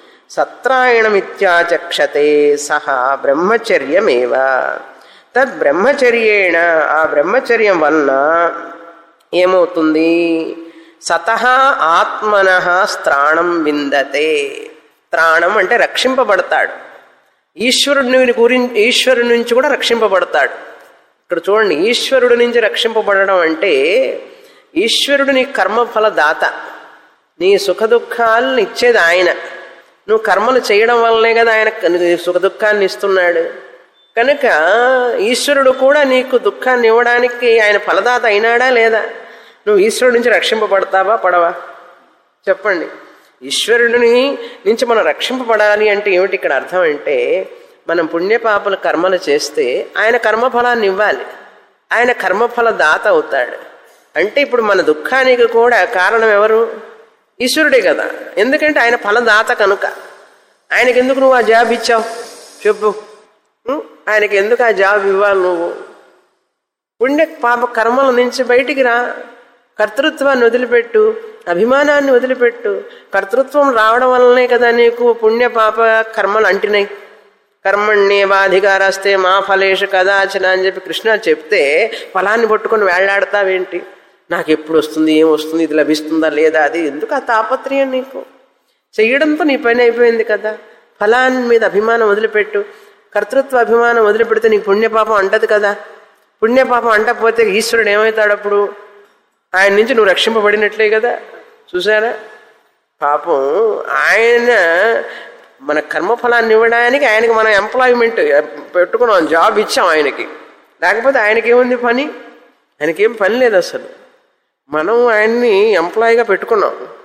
సత్రాయణమిత్యాచక్షతే సహా బ్రహ్మచర్యమేవ తద్ బ్రహ్మచర్యేణ ఆ బ్రహ్మచర్యం వలన ఏమవుతుంది సత ఆత్మన త్రాణం విందతే త్రాణం అంటే రక్షింపబడతాడు ఈశ్వరుని గురించి ఈశ్వరుడి నుంచి కూడా రక్షింపబడతాడు ఇక్కడ చూడండి ఈశ్వరుడి నుంచి రక్షింపబడడం అంటే ఈశ్వరుడు నీ కర్మఫల దాత నీ సుఖ దుఃఖాలను ఇచ్చేది ఆయన నువ్వు కర్మలు చేయడం వల్లనే కదా ఆయన నీకు సుఖ దుఃఖాన్ని ఇస్తున్నాడు కనుక ఈశ్వరుడు కూడా నీకు దుఃఖాన్ని ఇవ్వడానికి ఆయన ఫలదాత అయినాడా లేదా నువ్వు ఈశ్వరుడి నుంచి రక్షింపబడతావా పడవా చెప్పండి ఈశ్వరుడిని నుంచి మనం రక్షింపబడాలి అంటే ఏమిటి ఇక్కడ అర్థం అంటే మనం పుణ్యపాపల కర్మలు చేస్తే ఆయన కర్మఫలాన్ని ఇవ్వాలి ఆయన కర్మఫల దాత అవుతాడు అంటే ఇప్పుడు మన దుఃఖానికి కూడా కారణం ఎవరు ఈశ్వరుడే కదా ఎందుకంటే ఆయన ఫలదాత కనుక ఆయనకి ఎందుకు నువ్వు ఆ జాబ్ ఇచ్చావు చెప్పు ఉం? ఆయనకి ఎందుకు ఆ జాబ్ ఇవ్వాలి నువ్వు పుణ్య పాప కర్మల నుంచి బయటికి రా కర్తృత్వాన్ని వదిలిపెట్టు అభిమానాన్ని వదిలిపెట్టు కర్తృత్వం రావడం వల్లనే కదా నీకు పుణ్య పాప కర్మలు అంటినాయి కర్మణ్యేవాధికారస్తే మా ఫలేషు కదాచన అని చెప్పి కృష్ణ చెప్తే ఫలాన్ని పట్టుకొని వేళ్లాడతావేంటి నాకు ఎప్పుడు వస్తుంది ఏం వస్తుంది ఇది లభిస్తుందా లేదా అది ఎందుకు ఆ తాపత్రయం నీకు చెయ్యడంతో నీ పని అయిపోయింది కదా ఫలాన్ని మీద అభిమానం వదిలిపెట్టు కర్తృత్వ అభిమానం వదిలిపెడితే నీకు పుణ్యపాపం అంటది కదా పుణ్యపాపం అంటకపోతే ఈశ్వరుడు ఏమవుతాడు అప్పుడు ఆయన నుంచి నువ్వు రక్షింపబడినట్లే కదా చూసారా పాపం ఆయన మన కర్మఫలాన్ని ఇవ్వడానికి ఆయనకి మనం ఎంప్లాయ్మెంట్ పెట్టుకున్నాం జాబ్ ఇచ్చాం ఆయనకి లేకపోతే ఆయనకి ఏముంది పని ఆయనకేం పని లేదు అసలు మనం ఆయన్ని ఎంప్లాయీగా పెట్టుకున్నాం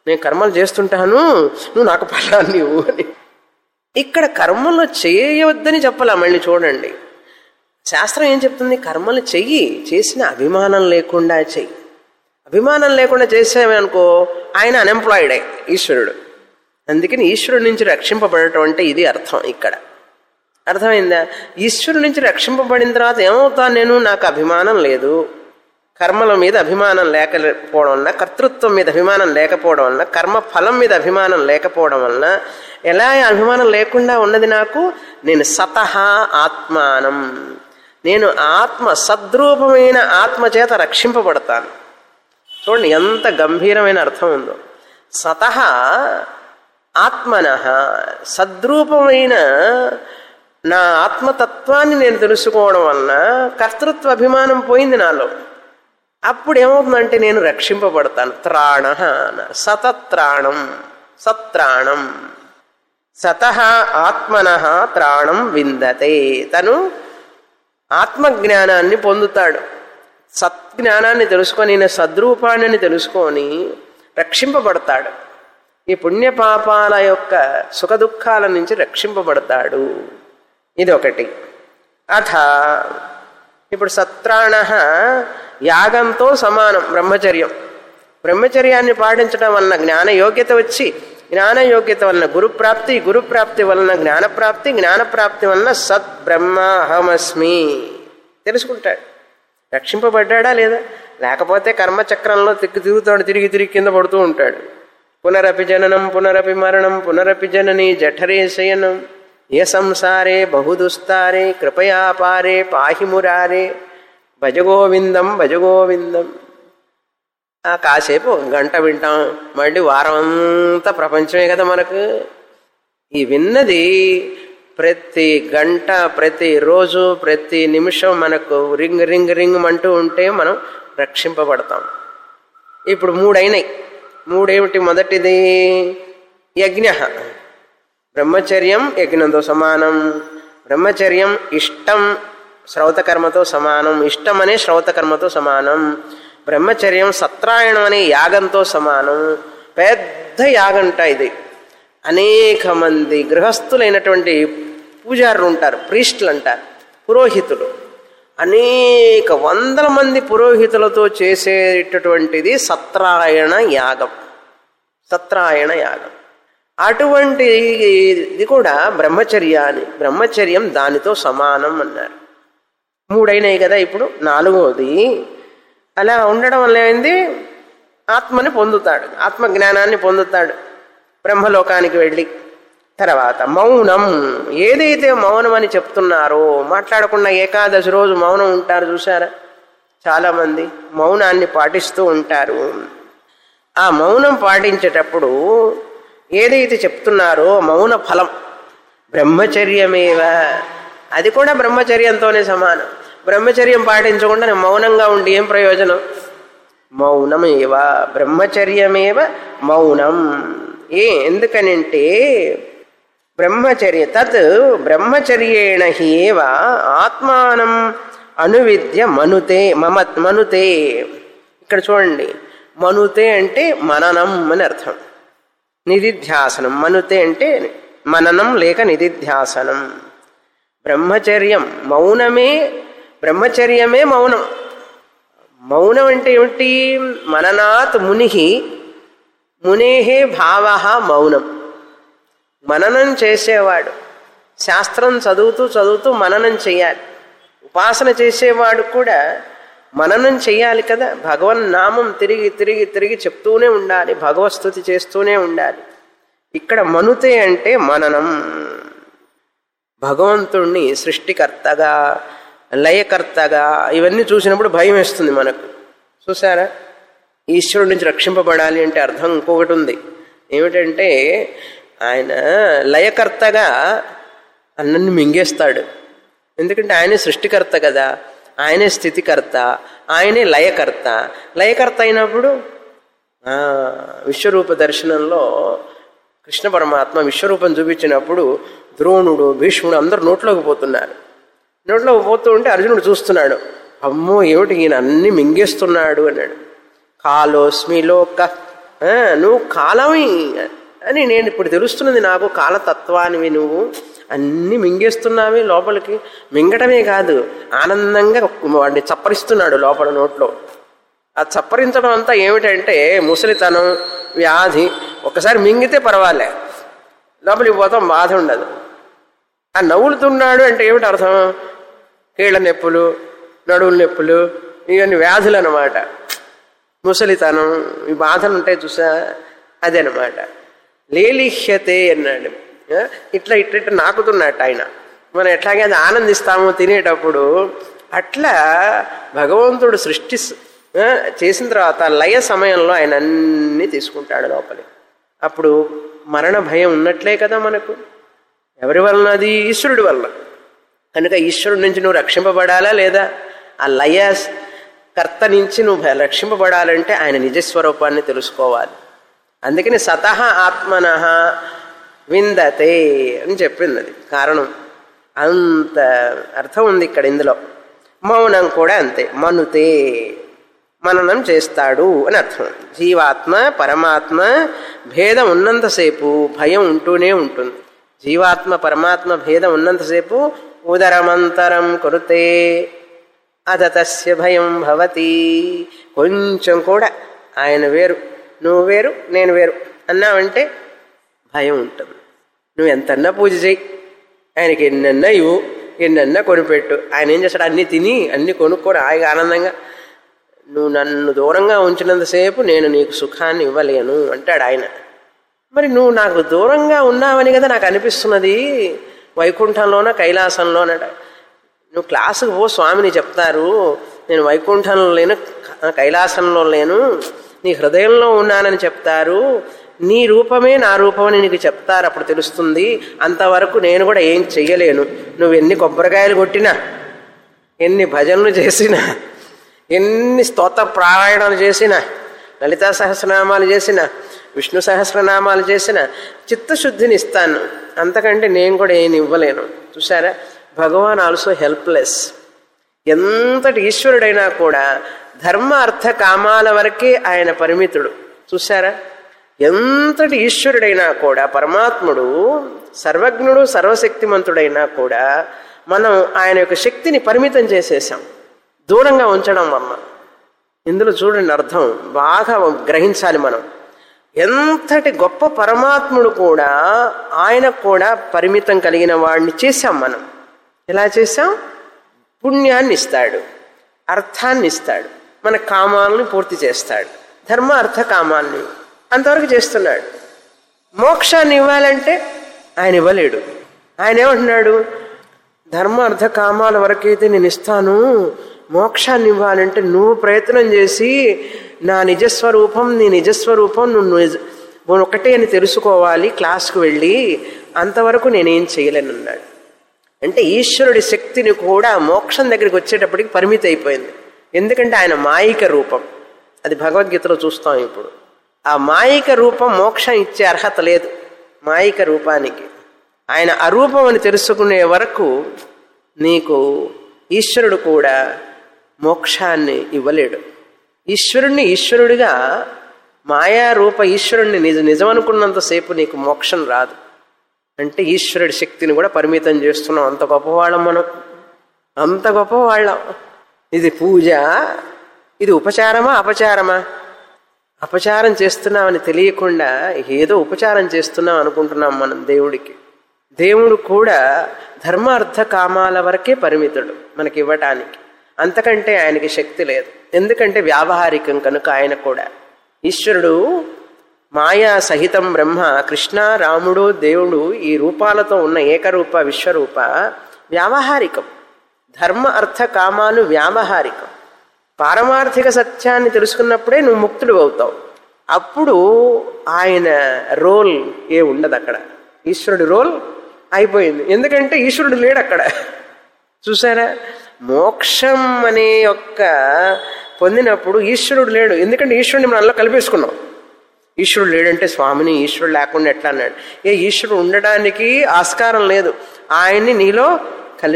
నేను కర్మలు చేస్తుంటాను నువ్వు నాకు ఫలాన్ని ఇవ్వు అని ఇక్కడ కర్మలు చేయవద్దని చెప్పాలా మళ్ళీ చూడండి శాస్త్రం ఏం చెప్తుంది కర్మలు చెయ్యి చేసిన అభిమానం లేకుండా చెయ్యి అభిమానం లేకుండా చేసామనుకో ఆయన అన్ఎంప్లాయిడే ఈశ్వరుడు అందుకని ఈశ్వరుడి నుంచి రక్షింపబడటం అంటే ఇది అర్థం ఇక్కడ అర్థమైందా ఈశ్వరుడి నుంచి రక్షింపబడిన తర్వాత ఏమవుతాను నేను నాకు అభిమానం లేదు కర్మల మీద అభిమానం లేకపోవడం వలన కర్తృత్వం మీద అభిమానం లేకపోవడం వలన కర్మ ఫలం మీద అభిమానం లేకపోవడం వలన ఎలా అభిమానం లేకుండా ఉన్నది నాకు నేను సతహా ఆత్మానం నేను ఆత్మ సద్రూపమైన ఆత్మ చేత రక్షింపబడతాను చూడండి ఎంత గంభీరమైన అర్థం ఉందో సతహ ఆత్మన సద్రూపమైన నా ఆత్మతత్వాన్ని నేను తెలుసుకోవడం వలన కర్తృత్వ అభిమానం పోయింది నాలో అప్పుడు ఏమవుతుందంటే నేను రక్షింపబడతాను త్రాణ సతత్రాణం సత్రాణం సత ఆత్మన త్రాణం విందతే తను ఆత్మజ్ఞానాన్ని పొందుతాడు సత్జ్ఞానాన్ని తెలుసుకొని ఈయన సద్రూపాన్ని తెలుసుకొని రక్షింపబడతాడు ఈ పుణ్యపాపాల యొక్క సుఖదుఖాల నుంచి రక్షింపబడతాడు ఇది ఒకటి అథ ఇప్పుడు సత్రాణ యాగంతో సమానం బ్రహ్మచర్యం బ్రహ్మచర్యాన్ని పాటించడం వలన జ్ఞాన యోగ్యత వచ్చి జ్ఞాన యోగ్యత వలన గురుప్రాప్తి గురుప్రాప్తి వలన జ్ఞానప్రాప్తి జ్ఞానప్రాప్తి వలన సత్ బ్రహ్మ అహమస్మి తెలుసుకుంటాడు రక్షింపబడ్డా లేదా లేకపోతే కర్మచక్రంలో తిక్కి తిరుగుతాడు తిరిగి తిరిగి కింద పడుతూ ఉంటాడు పునరపి జననం పునరపి మరణం పునరపి జనని జఠరే శయనం ఏ సంసారే బహుదుస్తారే కృపయా పారే పాహి మురారే భజగోవిందం భజగోవిందం ఆ కాసేపు ఒక గంట వింటాం మళ్ళీ వారం అంతా ప్రపంచమే కదా మనకు ఈ విన్నది ప్రతి గంట ప్రతి రోజు ప్రతి నిమిషం మనకు రింగ్ రింగ్ రింగ్ అంటూ ఉంటే మనం రక్షింపబడతాం ఇప్పుడు మూడైనాయి మూడేమిటి మొదటిది యజ్ఞ బ్రహ్మచర్యం యజ్ఞంతో సమానం బ్రహ్మచర్యం ఇష్టం శ్రౌతకర్మతో సమానం ఇష్టం అనే శ్రౌతకర్మతో సమానం బ్రహ్మచర్యం సత్రాయణం అనే యాగంతో సమానం పెద్ద యాగంట ఇది అనేక మంది గృహస్థులైనటువంటి పూజారులు ఉంటారు ప్రీస్టులు అంటారు పురోహితులు అనేక వందల మంది పురోహితులతో చేసేటటువంటిది సత్రాయణ యాగం సత్రాయణ యాగం అటువంటి ఇది కూడా బ్రహ్మచర్య అని బ్రహ్మచర్యం దానితో సమానం అన్నారు మూడైనాయి కదా ఇప్పుడు నాలుగవది అలా ఉండడం వల్ల ఏంది ఆత్మని పొందుతాడు ఆత్మజ్ఞానాన్ని పొందుతాడు బ్రహ్మలోకానికి వెళ్ళి తర్వాత మౌనం ఏదైతే మౌనం అని చెప్తున్నారో మాట్లాడకుండా ఏకాదశి రోజు మౌనం ఉంటారు చూసారా చాలామంది మౌనాన్ని పాటిస్తూ ఉంటారు ఆ మౌనం పాటించేటప్పుడు ఏదైతే చెప్తున్నారో మౌన ఫలం బ్రహ్మచర్యమేవ అది కూడా బ్రహ్మచర్యంతోనే సమానం బ్రహ్మచర్యం పాటించకుండా నేను మౌనంగా ఉండి ఏం ప్రయోజనం మౌనమేవ బ్రహ్మచర్యమేవ మౌనం ఏ ఎందుకనంటే బ్రహ్మచర్య తత్ బ్రహ్మచర్యేణ హేవ ఆత్మానం అనువిద్య మనుతే మమ మనుతే ఇక్కడ చూడండి మనుతే అంటే మననం అని అర్థం నిధిధ్యాసనం మనుతే అంటే మననం లేక నిధిధ్యాసనం బ్రహ్మచర్యం మౌనమే బ్రహ్మచర్యమే మౌనం మౌనం అంటే ఏమిటి మననాత్ ముని మునేహే భావ మౌనం మననం చేసేవాడు శాస్త్రం చదువుతూ చదువుతూ మననం చేయాలి ఉపాసన చేసేవాడు కూడా మననం చేయాలి కదా భగవన్ నామం తిరిగి తిరిగి తిరిగి చెప్తూనే ఉండాలి భగవత్స్తుతి చేస్తూనే ఉండాలి ఇక్కడ మనుతే అంటే మననం భగవంతుణ్ణి సృష్టికర్తగా లయకర్తగా ఇవన్నీ చూసినప్పుడు భయం వేస్తుంది మనకు చూసారా ఈశ్వరుడి నుంచి రక్షింపబడాలి అంటే అర్థం ఇంకొకటి ఉంది ఏమిటంటే ఆయన లయకర్తగా అన్నన్ని మింగేస్తాడు ఎందుకంటే ఆయనే సృష్టికర్త కదా ఆయనే స్థితికర్త ఆయనే లయకర్త లయకర్త అయినప్పుడు విశ్వరూప దర్శనంలో కృష్ణ పరమాత్మ విశ్వరూపం చూపించినప్పుడు ద్రోణుడు భీష్ముడు అందరు నోట్లోకి పోతున్నారు నోట్లోకి పోతూ ఉంటే అర్జునుడు చూస్తున్నాడు అమ్మో ఏమిటి ఈయన అన్ని మింగేస్తున్నాడు అన్నాడు కాలోస్మి లోక ఆ, నువ్వు కాలమి అని నేను ఇప్పుడు తెలుస్తున్నది నాకు కాలతత్వానివి నువ్వు అన్నీ మింగేస్తున్నావి లోపలికి మింగటమే కాదు ఆనందంగా వాడిని చప్పరిస్తున్నాడు లోపల నోట్లో ఆ చప్పరించడం అంతా ఏమిటంటే ముసలితనం వ్యాధి ఒకసారి మింగితే పర్వాలే లోపలికి పోతాం బాధ ఉండదు ఆ నవ్వులుతున్నాడు అంటే ఏమిటి అర్థం కీళ్ళ నొప్పులు నడువుల నొప్పులు ఇవన్నీ వ్యాధులు అన్నమాట ముసలితనం ఈ బాధలు ఉంటాయి చూసా అదనమాట లేలిహ్యతే అన్నాడు ఆ, ఇట్లా ఇట్లా ఇట్లా నాకుతున్నట్టు ఆయన మనం ఎట్లాగే అది ఆనందిస్తాము తినేటప్పుడు అట్లా భగవంతుడు సృష్టి స- ఆ, చేసిన తర్వాత లయ సమయంలో ఆయన అన్నీ తీసుకుంటాడు లోపలి అప్పుడు మరణ భయం ఉన్నట్లే కదా మనకు ఎవరి వలన అది ఈశ్వరుడి వలన కనుక ఈశ్వరుడి నుంచి నువ్వు రక్షింపబడాలా లేదా ఆ లయ కర్త నుంచి నువ్వు భ- రక్షింపబడాలంటే ఆయన నిజస్వరూపాన్ని తెలుసుకోవాలి అందుకని సతహ ఆత్మన విందతే అని చెప్పింది అది కారణం అంత అర్థం ఉంది ఇక్కడ ఇందులో మౌనం కూడా అంతే మనుతే మననం చేస్తాడు అని అర్థం జీవాత్మ పరమాత్మ భేదం ఉన్నంతసేపు భయం ఉంటూనే ఉంటుంది జీవాత్మ పరమాత్మ భేదం ఉన్నంతసేపు ఉదరమంతరం కొరుతే అదతస్య భయం భవతి కొంచెం కూడా ఆయన వేరు నువ్వు వేరు నేను వేరు అన్నావంటే భయం ఉంటుంది నువ్వు ఎంతన్నా పూజ చేయి ఆయనకి ఎన్నన్నా ఇవ్వు ఎన్నన్నా కొనిపెట్టు ఆయన ఏం చేస్తాడు అన్నీ తిని అన్నీ కొనుక్కొని హాయిగా ఆనందంగా నువ్వు నన్ను దూరంగా ఉంచినంతసేపు నేను నీకు సుఖాన్ని ఇవ్వలేను అంటాడు ఆయన మరి నువ్వు నాకు దూరంగా ఉన్నావని కదా నాకు అనిపిస్తున్నది వైకుంఠంలోన కైలాసంలోనట నువ్వు క్లాసుకు పో స్వామిని చెప్తారు నేను వైకుంఠంలో లేను క- కైలాసంలో లేను నీ హృదయంలో ఉన్నానని చెప్తారు నీ రూపమే నా రూపమని నీకు చెప్తారు అప్పుడు తెలుస్తుంది అంతవరకు నేను కూడా ఏం చెయ్యలేను నువ్వు ఎన్ని కొబ్బరికాయలు కొట్టినా ఎన్ని భజనలు చేసినా ఎన్ని స్తోత్ర పారాయణాలు చేసినా లలితా సహస్రనామాలు చేసిన విష్ణు సహస్రనామాలు చేసిన చిత్తశుద్ధిని ఇస్తాను అంతకంటే నేను కూడా ఏం ఇవ్వలేను చూసారా భగవాన్ ఆల్సో హెల్ప్లెస్ ఎంతటి ఈశ్వరుడైనా కూడా ధర్మ అర్థ కామాల వరకే ఆయన పరిమితుడు చూసారా ఎంతటి ఈశ్వరుడైనా కూడా పరమాత్ముడు సర్వజ్ఞుడు సర్వశక్తిమంతుడైనా కూడా మనం ఆయన యొక్క శక్తిని పరిమితం చేసేసాం దూరంగా ఉంచడం వల్ల ఇందులో చూడండి అర్థం బాగా గ్రహించాలి మనం ఎంతటి గొప్ప పరమాత్ముడు కూడా ఆయన కూడా పరిమితం కలిగిన వాడిని చేశాం మనం ఎలా చేశాం పుణ్యాన్ని ఇస్తాడు అర్థాన్ని ఇస్తాడు మన కామాలను పూర్తి చేస్తాడు ధర్మ అర్థ కామాన్ని అంతవరకు చేస్తున్నాడు మోక్షాన్ని ఇవ్వాలంటే ఆయన ఇవ్వలేడు ఆయన ఏమంటున్నాడు ధర్మ అర్థ కామాల వరకైతే నేను ఇస్తాను మోక్షాన్ని ఇవ్వాలంటే నువ్వు ప్రయత్నం చేసి నా నిజస్వరూపం నీ నిజస్వరూపం నువ్వు నిజ- నువ్వు ఒకటే అని తెలుసుకోవాలి క్లాస్కు వెళ్ళి అంతవరకు నేనేం చేయలేను అన్నాడు అంటే ఈశ్వరుడి శక్తిని కూడా మోక్షం దగ్గరికి వచ్చేటప్పటికి పరిమితి అయిపోయింది ఎందుకంటే ఆయన మాయిక రూపం అది భగవద్గీతలో చూస్తాం ఇప్పుడు ఆ మాయిక రూపం మోక్షం ఇచ్చే అర్హత లేదు మాయిక రూపానికి ఆయన అరూపం అని తెలుసుకునే వరకు నీకు ఈశ్వరుడు కూడా మోక్షాన్ని ఇవ్వలేడు ఈశ్వరుణ్ణి ఈశ్వరుడిగా మాయా రూప ఈశ్వరుణ్ణి నిజ నిజమనుకున్నంతసేపు నీకు మోక్షం రాదు అంటే ఈశ్వరుడి శక్తిని కూడా పరిమితం చేస్తున్నాం అంత గొప్పవాళ్ళం మనం అంత గొప్పవాళ్ళం ఇది పూజ ఇది ఉపచారమా అపచారమా అపచారం చేస్తున్నామని తెలియకుండా ఏదో ఉపచారం చేస్తున్నాం అనుకుంటున్నాం మనం దేవుడికి దేవుడు కూడా ధర్మ అర్థ కామాల వరకే పరిమితుడు మనకి ఇవ్వటానికి అంతకంటే ఆయనకి శక్తి లేదు ఎందుకంటే వ్యావహారికం కనుక ఆయన కూడా ఈశ్వరుడు మాయా సహితం బ్రహ్మ కృష్ణ రాముడు దేవుడు ఈ రూపాలతో ఉన్న ఏకరూప విశ్వరూప వ్యావహారికం ధర్మ అర్థ కామాలు వ్యావహారికం పారమార్థిక సత్యాన్ని తెలుసుకున్నప్పుడే నువ్వు ముక్తుడు అవుతావు అప్పుడు ఆయన రోల్ ఏ ఉండదు అక్కడ ఈశ్వరుడి రోల్ అయిపోయింది ఎందుకంటే ఈశ్వరుడు లేడు అక్కడ చూసారా మోక్షం అనే యొక్క పొందినప్పుడు ఈశ్వరుడు లేడు ఎందుకంటే ఈశ్వరుడిని మనం అలా కలిపేసుకున్నాం ఈశ్వరుడు లేడంటే స్వామిని ఈశ్వరుడు లేకుండా ఎట్లా అన్నాడు ఏ ఈశ్వరుడు ఉండడానికి ఆస్కారం లేదు ఆయన్ని నీలో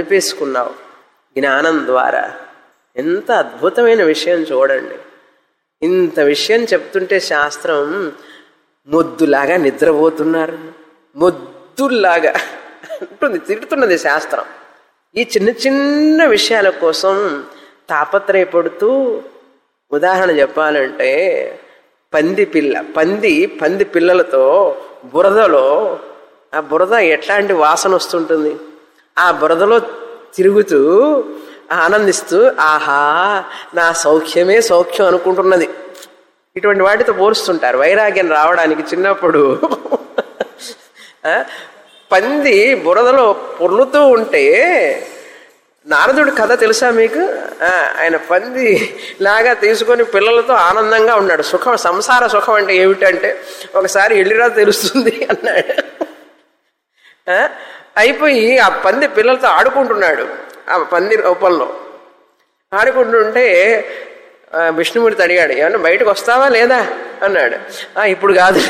కలిపేసుకున్నావు జ్ఞానం ద్వారా ఎంత అద్భుతమైన విషయం చూడండి ఇంత విషయం చెప్తుంటే శాస్త్రం మొద్దులాగా నిద్రపోతున్నారు మొద్దుల్లాగా అంటుంది తిడుతున్నది శాస్త్రం ఈ చిన్న చిన్న విషయాల కోసం తాపత్రయపడుతూ ఉదాహరణ చెప్పాలంటే పంది పిల్ల పంది పంది పిల్లలతో బురదలో ఆ బురద ఎట్లాంటి వాసన వస్తుంటుంది ఆ బురదలో తిరుగుతూ ఆనందిస్తూ ఆహా నా సౌఖ్యమే సౌఖ్యం అనుకుంటున్నది ఇటువంటి వాటితో పోలుస్తుంటారు వైరాగ్యం రావడానికి చిన్నప్పుడు ఆ, పంది బురదలో పొర్లుతూ ఉంటే నారదుడి కథ తెలుసా మీకు ఆ, ఆయన పంది లాగా తీసుకొని పిల్లలతో ఆనందంగా ఉన్నాడు సుఖం సంసార సుఖం అంటే ఏమిటంటే ఒకసారి వెళ్ళిరా తెలుస్తుంది అన్నాడు ఆ, అయిపోయి ఆ పంది పిల్లలతో ఆడుకుంటున్నాడు ఆ పంది రూపంలో ఆడుకుంటుంటే ఆ, విష్ణుమూర్తి అడిగాడు ఏమన్నా బయటకు వస్తావా లేదా అన్నాడు "ఆ, ఇప్పుడు కాదు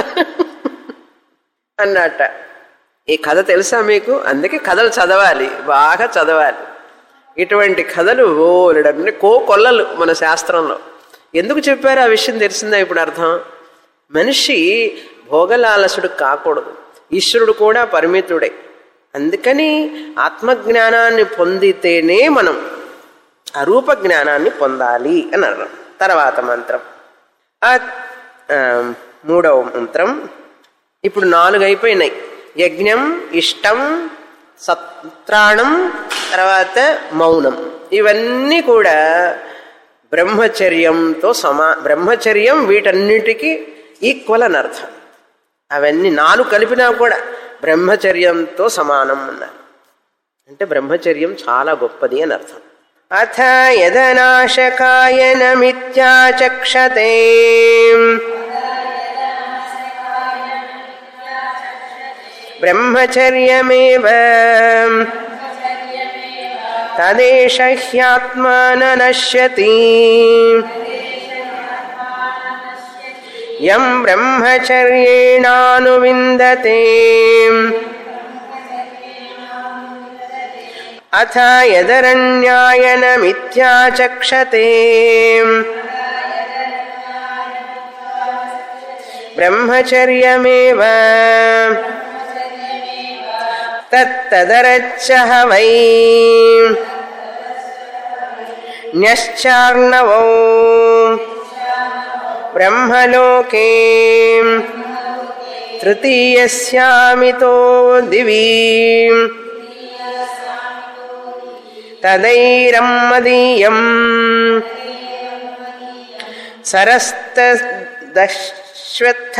అన్నట్ట ఈ కథ తెలుసా మీకు అందుకే కథలు చదవాలి బాగా చదవాలి ఇటువంటి కథలు ఓలడన్ని కో కొల్లలు మన శాస్త్రంలో ఎందుకు చెప్పారు ఆ విషయం తెలిసిందా ఇప్పుడు అర్థం మనిషి భోగలాలసుడు కాకూడదు ఈశ్వరుడు కూడా పరిమితుడే అందుకని ఆత్మజ్ఞానాన్ని పొందితేనే మనం అరూప జ్ఞానాన్ని పొందాలి అని అర్థం తర్వాత మంత్రం ఆ, ఆ, మూడవ మంత్రం ఇప్పుడు నాలుగు అయిపోయినాయి యజ్ఞం ఇష్టం సత్రాణం తర్వాత మౌనం ఇవన్నీ కూడా బ్రహ్మచర్యంతో సమా బ్రహ్మచర్యం వీటన్నిటికీ ఈక్వల్ అని అర్థం అవన్నీ నాలుగు కలిపినా కూడా బ్రహ్మచర్యంతో సమానం అన్నారు అంటే బ్రహ్మచర్యం చాలా గొప్పది అని అర్థం అథ యదనాశకాయనమిత్యాచక్షతే బ్రహ్మచర్యమేవ తదేష హ్యాత్మా న నశ్యతి యం బ్రహ్మచర్యేణానువిందతే అథ యదరణ్యాయనమిత్యాచక్షతే బ్రహ్మచర్యమేవ తత్తదరచ్చహ వై న్యశ్చార్ణవో బ్రహ్మలోకే తృతీయస్యామితో దివీ తదైరమ్మదీయం సరస్తదశ్వత్థ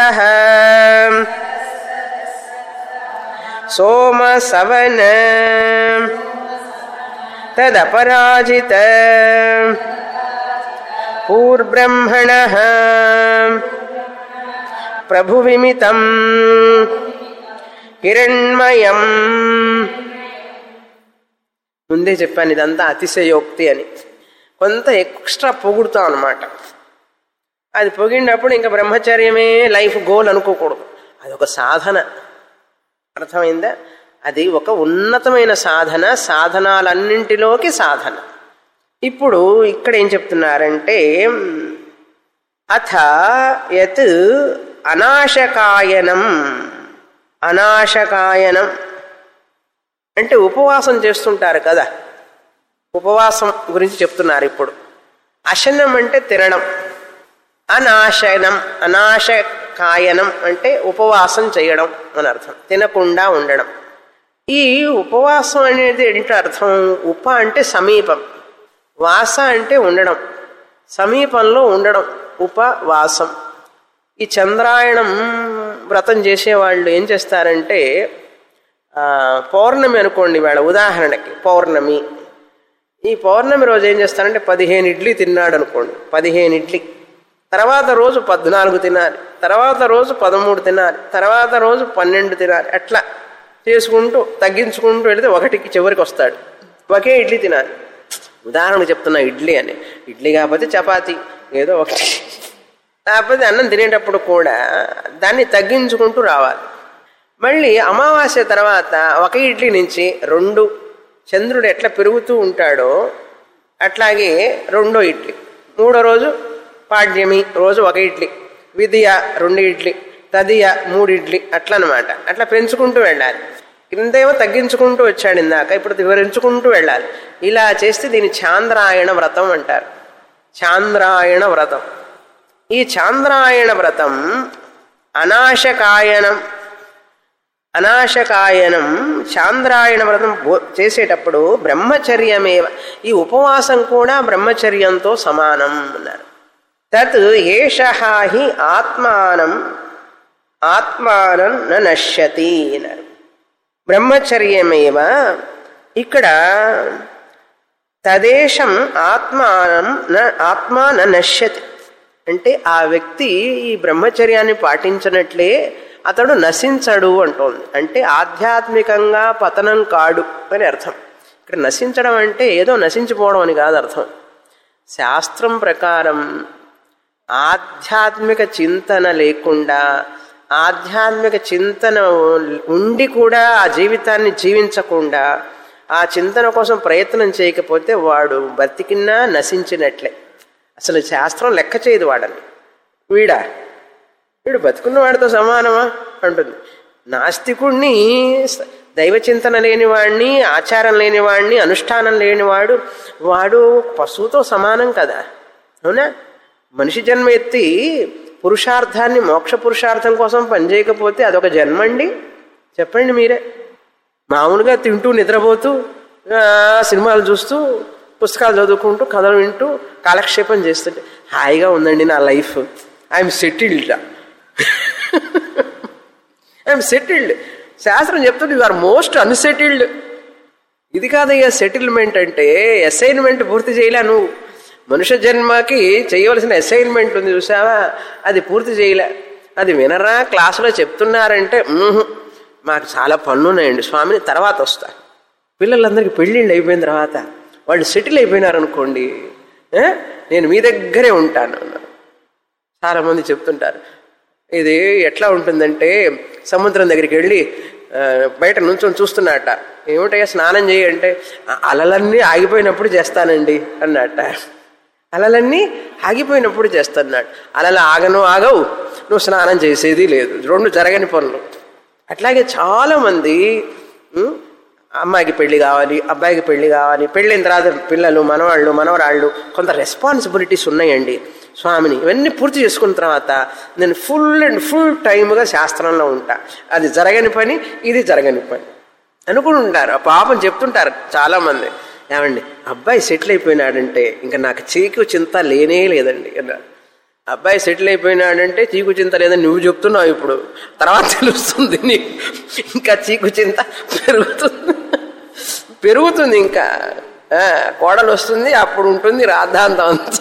సోమసవన తదపరాజిత పూర్బ్రహ్మణ ప్రభువిమితం హిరణ్మయం ముందే చెప్పాను ఇదంతా అతిశయోక్తి అని కొంత ఎక్స్ట్రా పొగుడుతాం అనమాట అది పొగిడినప్పుడు ఇంకా బ్రహ్మచర్యమే లైఫ్ గోల్ అనుకోకూడదు అది ఒక సాధన అర్థమైందా అది ఒక ఉన్నతమైన సాధన సాధనాలన్నింటిలోకి సాధన ఇప్పుడు ఇక్కడ ఏం చెప్తున్నారంటే అథ యత్ అనాశకాయనం అనాశకాయనం అంటే ఉపవాసం చేస్తుంటారు కదా ఉపవాసం గురించి చెప్తున్నారు ఇప్పుడు అశనం అంటే తినడం అనాశనం అనాశకాయనం అంటే ఉపవాసం చేయడం అని అర్థం తినకుండా ఉండడం ఈ ఉపవాసం అనేది ఏంటో అర్థం ఉప అంటే సమీపం వాస అంటే ఉండడం సమీపంలో ఉండడం ఉపవాసం ఈ చంద్రాయణం వ్రతం చేసేవాళ్ళు ఏం చేస్తారంటే ఆ, పౌర్ణమి అనుకోండి వాళ్ళ ఉదాహరణకి పౌర్ణమి ఈ పౌర్ణమి రోజు ఏం చేస్తారంటే పదిహేను ఇడ్లీ తిన్నాడు అనుకోండి పదిహేను ఇడ్లీ తర్వాత రోజు పద్నాలుగు తినాలి తర్వాత రోజు పదమూడు తినాలి తర్వాత రోజు పన్నెండు తినాలి అట్లా చేసుకుంటూ తగ్గించుకుంటూ వెళితే ఒకటికి చివరికి వస్తాడు ఒకే ఇడ్లీ తినాలి ఉదాహరణకు చెప్తున్నా ఇడ్లీ అని ఇడ్లీ కాకపోతే చపాతి ఏదో ఒకటి కాకపోతే అన్నం తినేటప్పుడు కూడా దాన్ని తగ్గించుకుంటూ రావాలి మళ్ళీ అమావాస్య తర్వాత ఒక ఇడ్లీ నుంచి రెండు చంద్రుడు ఎట్లా పెరుగుతూ ఉంటాడో అట్లాగే రెండో ఇడ్లీ మూడో రోజు పాడ్యమి రోజు ఒక ఇడ్లీ విధియ రెండు ఇడ్లీ తదియ మూడు ఇడ్లీ అట్లా అనమాట అట్లా పెంచుకుంటూ వెళ్ళాలి కిందేమో తగ్గించుకుంటూ వచ్చాడు ఇందాక ఇప్పుడు వివరించుకుంటూ వెళ్ళాలి ఇలా చేస్తే దీన్ని చాంద్రాయణ వ్రతం అంటారు చాంద్రాయణ వ్రతం ఈ చాంద్రాయణ వ్రతం అనాశకాయనం అనాశకాయనం చాంద్రాయణ వ్రతం బో- చేసేటప్పుడు బ్రహ్మచర్యమేవ ఈ ఉపవాసం కూడా బ్రహ్మచర్యంతో సమానం అన్నారు తత్ ఏష హి ఆత్మానం ఆత్మానం న నశ్యతి అన్నారు బ్రహ్మచర్యమేవ ఇక్కడ తదేశం ఆత్మానం న ఆత్మా న నశ్యతి అంటే ఆ వ్యక్తి ఈ బ్రహ్మచర్యాన్ని పాటించినట్లే అతడు నశించడు అంటోంది అంటే ఆధ్యాత్మికంగా పతనం కాడు అని అర్థం ఇక్కడ నశించడం అంటే ఏదో నశించిపోవడం అని కాదు అర్థం శాస్త్రం ప్రకారం ఆధ్యాత్మిక చింతన లేకుండా ఆధ్యాత్మిక చింతన ఉండి కూడా ఆ జీవితాన్ని జీవించకుండా ఆ చింతన కోసం ప్రయత్నం చేయకపోతే వాడు బతికినా నశించినట్లే అసలు శాస్త్రం లెక్క చేయదు వాడని వీడా వీడు బతుకున్న వాడితో సమానమా అంటుంది నాస్తికుణ్ణి స- దైవ చింతన లేనివాడిని ఆచారం లేనివాడిని అనుష్ఠానం లేనివాడు వాడు పశువుతో సమానం కదా అవునా మనిషి జన్మ ఎత్తి పురుషార్థాన్ని మోక్ష పురుషార్థం కోసం పనిచేయకపోతే అదొక జన్మ అండి చెప్పండి మీరే మామూలుగా తింటూ నిద్రపోతూ ఆ, సినిమాలు చూస్తూ పుస్తకాలు చదువుకుంటూ కథలు వింటూ కాలక్షేపం చేస్తుంటే హాయిగా ఉందండి నా life I'm settled I'm settled శాస్త్రం చెప్తుంది యు ఆర్ మోస్ట్ అన్సెటిల్డ్ ఇది కాదయ్యా సెటిల్మెంట్ అంటే అసైన్మెంట్ పూర్తి చేయలే నువ్వు మనుష్య జన్మకి చేయవలసిన అసైన్మెంట్ ఉంది చూసావా అది పూర్తి చేయలే అది వినరా క్లాసులో చెప్తున్నారంటే "మ్మ్హ్, మాకు చాలా పనులు ఉన్నాయండి స్వామిని తర్వాత వస్తా పిల్లలందరికీ పెళ్ళిళ్ళు అయిపోయిన తర్వాత వాళ్ళు సెటిల్ అయిపోయినారనుకోండి ఏ? నేను మీ దగ్గరే ఉంటాను అన్నారు చాలా మంది చెప్తుంటారు ఇది ఎట్లా ఉంటుందంటే సముద్రం దగ్గరికి వెళ్ళి ఆ, బయట నుంచొని చూస్తున్నట్ట ఏమిటయ్యా స్నానం చేయంటే "ఆ, అలలన్నీ ఆగిపోయినప్పుడు చేస్తానండి అన్నట్ట అలలన్నీ ఆగిపోయినప్పుడు చేస్తాన్నాడు అలలు ఆగను ఆగవు నువ్వు స్నానం చేసేది లేదు రెండు జరగని పనులు అట్లాగే చాలా మంది ఉం, అమ్మాయికి పెళ్లి కావాలి అబ్బాయికి పెళ్లి కావాలి పెళ్ళైన తర్వాత పిల్లలు మనవాళ్ళు మనవరాళ్ళు కొంత రెస్పాన్సిబిలిటీస్ ఉన్నాయండి స్వామిని ఇవన్నీ పూర్తి చేసుకున్న తర్వాత నేను ఫుల్ అండ్ ఫుల్ టైమ్గా శాస్త్రంలో ఉంటా అది జరగని పని ఇది జరగని పని అనుకుని ఉంటారు ఆ పాపం చెప్తుంటారు చాలామంది ఏమండి అబ్బాయి సెటిల్ అయిపోయినాడంటే ఇంకా నాకు చీకు చింత లేనే లేదండి అన్నారు అబ్బాయి సెటిల్ అయిపోయినాడంటే చీకు చింత లేదని నువ్వు చెప్తున్నావు ఇప్పుడు తర్వాత తెలుస్తుంది నీకు ఇంకా చీకు చింత పెరుగుతుంది పెరుగుతుంది ఇంకా ఆ, కోడలు వస్తుంది అప్పుడు ఉంటుంది రాద్ధాంతం అంతా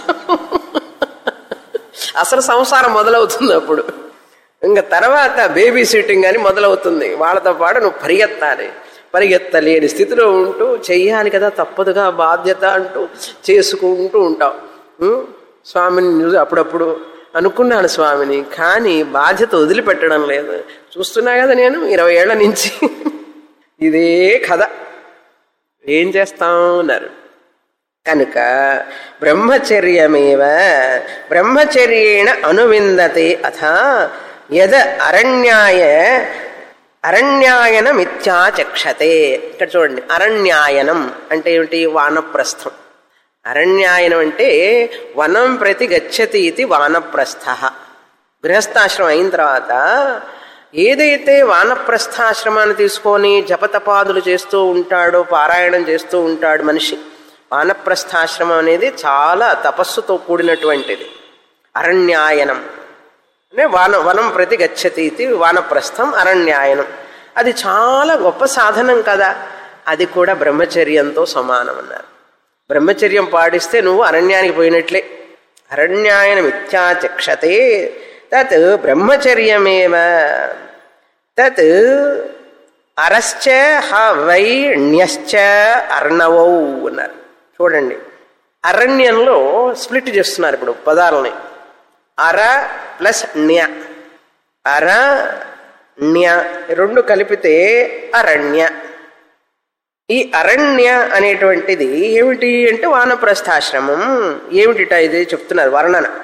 అసలు సంసారం మొదలవుతుంది అప్పుడు ఇంకా తర్వాత బేబీ సిట్టింగ్ అని మొదలవుతుంది వాళ్ళతో పాటు నువ్వు పరిగెత్తాలి పరిగెత్తలేని స్థితిలో ఉంటూ చెయ్యాలి కదా తప్పదుగా బాధ్యత అంటూ చేసుకుంటూ ఉంటావు ఉం? స్వామిని చూసి అప్పుడప్పుడు అనుకున్నాను స్వామిని కానీ బాధ్యత వదిలిపెట్టడం లేదు చూస్తున్నా కదా నేను ఇరవై ఏళ్ల నుంచి ఇదే కథ ఏం చేస్తాం అన్నారు కనుక బ్రహ్మచర్యమేవ బ్రహ్మచర్యేణ అనువిందతే అథ యద అరణ్యాయ అరణ్యాయనం ఇత్యాచక్షతే ఇక్కడ చూడండి అరణ్యాయనం అంటే ఏమిటి వానప్రస్థం అరణ్యాయనం అంటే వనం ప్రతి గచ్చతి ఇది వానప్రస్థ గృహస్థాశ్రమం అయిన తర్వాత ఏదైతే వానప్రస్థాశ్రమాన్ని తీసుకొని జపతపాదులు చేస్తూ ఉంటాడో పారాయణం చేస్తూ ఉంటాడు మనిషి వానప్రస్థాశ్రమం అనేది చాలా తపస్సుతో కూడినటువంటిది అరణ్యాయనం అంటే వాన వనం ప్రతి గచ్చతి ఇది వానప్రస్థం అరణ్యాయనం అది చాలా గొప్ప సాధనం కదా అది కూడా బ్రహ్మచర్యంతో సమానం అన్నారు బ్రహ్మచర్యం పాటిస్తే నువ్వు అరణ్యానికి పోయినట్లే అరణ్యాయనం ఇత్యాచక్షతే తత్ బ్రహ్మచర్యమేవ తత్ అరశ్చ హ వై ణ్యశ్చ అర్ణవౌ అన్నారు చూడండి అరణ్యంలో స్ప్లిట్ చేస్తున్నారు ఇప్పుడు పదాలని అర ప్లస్ ణ్య అర ణ్య రెండు కలిపితే అరణ్య ఈ అరణ్య అనేటువంటిది ఏమిటి అంటే వానప్రస్థాశ్రమం ఏమిటిట ఇది చెప్తున్నారు వర్ణన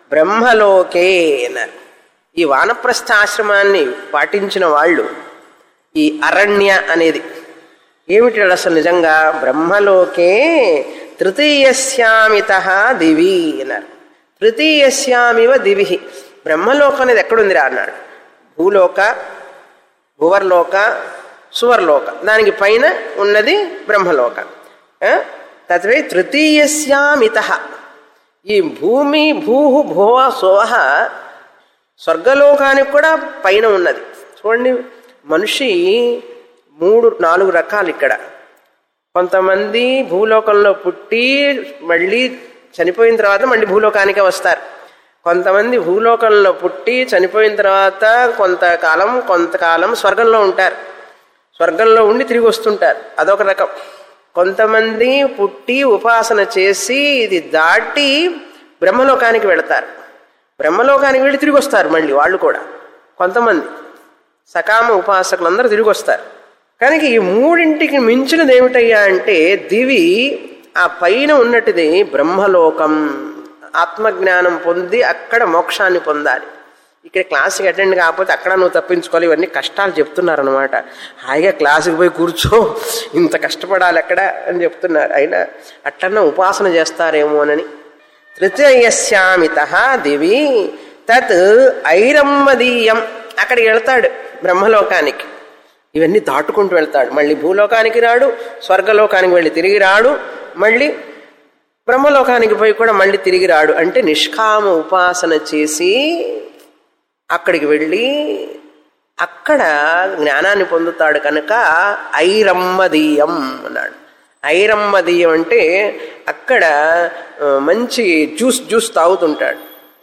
బ్రహ్మలోకే అన్నారు ఈ వానప్రస్థ ఆశ్రమాన్ని పాటించిన వాళ్ళు ఈ అరణ్య అనేది ఏమిటి అసలు నిజంగా బ్రహ్మలోకే తృతీయస్యామిత దివి అన్నారు తృతీయస్యామివ దివి బ్రహ్మలోకం అనేది ఎక్కడుందిరా అన్నాడు భూలోక భువర్లోక సువర్లోక దానికి పైన ఉన్నది బ్రహ్మలోక ఆ? తత్వే తృతీయస్యామిత ఈ భూమి భూ భువ సోహ స్వర్గలోకానికి కూడా పైన ఉన్నది చూడండి మనిషి మూడు నాలుగు రకాలు ఇక్కడ కొంతమంది భూలోకంలో పుట్టి మళ్ళీ చనిపోయిన తర్వాత మళ్ళీ భూలోకానికే వస్తారు కొంతమంది భూలోకంలో పుట్టి చనిపోయిన తర్వాత కొంతకాలం కొంతకాలం స్వర్గంలో ఉంటారు స్వర్గంలో ఉండి తిరిగి వస్తుంటారు అదొక రకం కొంతమంది పుట్టి ఉపాసన చేసి ఇది దాటి బ్రహ్మలోకానికి వెళతారు బ్రహ్మలోకానికి వెళ్ళి తిరిగి వస్తారు మళ్ళీ వాళ్ళు కూడా కొంతమంది సకామ ఉపాసకులందరూ తిరిగి వస్తారు కనుక ఈ మూడింటికి మించినది ఏమిటయ్యా అంటే దివి ఆ పైన ఉన్నటిది బ్రహ్మలోకం ఆత్మజ్ఞానం పొంది అక్కడ మోక్షాన్ని పొందాలి ఇక్కడ క్లాస్కి అటెండ్ కాకపోతే అక్కడ నువ్వు తప్పించుకోవాలి ఇవన్నీ కష్టాలు చెప్తున్నారనమాట హాయిగా క్లాసుకి పోయి కూర్చో ఇంత కష్టపడాలి అక్కడ అని చెప్తున్నారు అయినా అట్లన్నా ఉపాసన చేస్తారేమోనని తృతీయస్యామిత దివి తత్ ఐరమ్మదీయం అక్కడికి వెళ్తాడు బ్రహ్మలోకానికి ఇవన్నీ దాటుకుంటూ వెళ్తాడు మళ్ళీ భూలోకానికి రాడు స్వర్గలోకానికి వెళ్ళి తిరిగి రాడు మళ్ళీ బ్రహ్మలోకానికి పోయి కూడా మళ్ళీ తిరిగి రాడు అంటే నిష్కామ ఉపాసన చేసి అక్కడికి వెళ్ళి అక్కడ జ్ఞానాన్ని పొందుతాడు కనుక ఐరమ్మదీయం అన్నాడు ఐరమ్మదీయం అంటే అక్కడ ఆ, మంచి జ్యూస్ జ్యూస్ తాగుతుంటాడు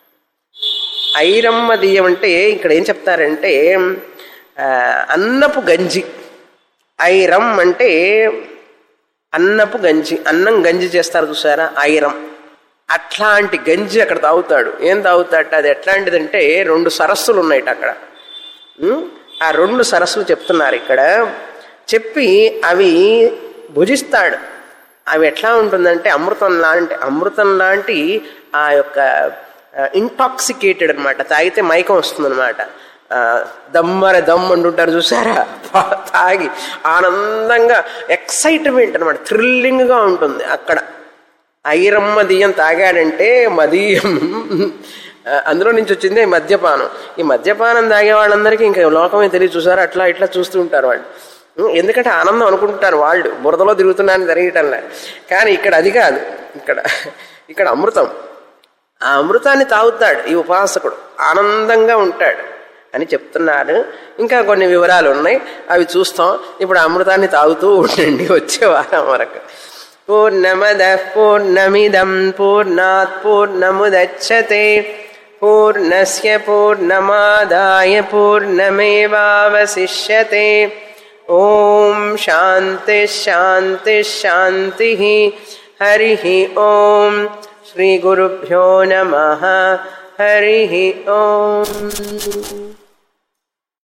ఐరమ్మదీయం అంటే ఇక్కడ ఏం చెప్తారంటే ఆ, అన్నపు గంజి ఐరం అంటే అన్నపు గంజి అన్నం గంజి చేస్తారు చూసారా ఐరం అట్లాంటి గంజి అక్కడ తాగుతాడు ఏం తాగుతాడట అది ఎట్లాంటిదంటే రెండు సరస్సులు ఉన్నాయట అక్కడ ఉం? ఆ రెండు సరస్సులు చెప్తున్నారు ఇక్కడ చెప్పి అవి భుజిస్తాడు అవి ఎట్లా ఉంటుందంటే అమృతం లాంటి అమృతం లాంటి ఆ యొక్క ఇంటాక్సికేటెడ్ అనమాట తాగితే మైకం వస్తుందన్నమాట ఆ, దమ్మర దమ్ అంటుంటారు చూసారా తాగి ఆనందంగా ఎక్సైట్మెంట్ అనమాట థ్రిల్లింగ్గా ఉంటుంది అక్కడ ఐరమ్మ దియ్యం తాగాడంటే మదీయం ఆ, అందులో నుంచి వచ్చిందే ఈ మద్యపానం ఈ మద్యపానం తాగే వాళ్ళందరికీ ఇంకా లోకమే తెలియదు చూసారా అట్లా ఇట్లా చూస్తూ ఉంటారు వాళ్ళు ఉం, ఎందుకంటే ఆనందం అనుకుంటారు వాళ్ళు బురదలో తిరుగుతున్నారని జరిగటంలే కానీ ఇక్కడ అది కాదు ఇక్కడ ఇక్కడ అమృతం ఆ అమృతాన్ని తాగుతాడు ఈ ఉపాసకుడు ఆనందంగా ఉంటాడు అని చెప్తున్నారు ఇంకా కొన్ని వివరాలు ఉన్నాయి అవి చూస్తాం ఇప్పుడు ఆ అమృతాన్ని తాగుతూ ఉండండి వచ్చే వారం వరకు పూర్ణమద పూర్ణమిదం పూర్ణాత్ పూర్ణముదచ్చతే పూర్ణస్య పూర్ణమాదాయ పూర్ణమేవావశిష్యతే ఓం శాంతి శాంతి శాంతి హరి ఓం శ్రీ గురుభ్యో నమ హరి ఓం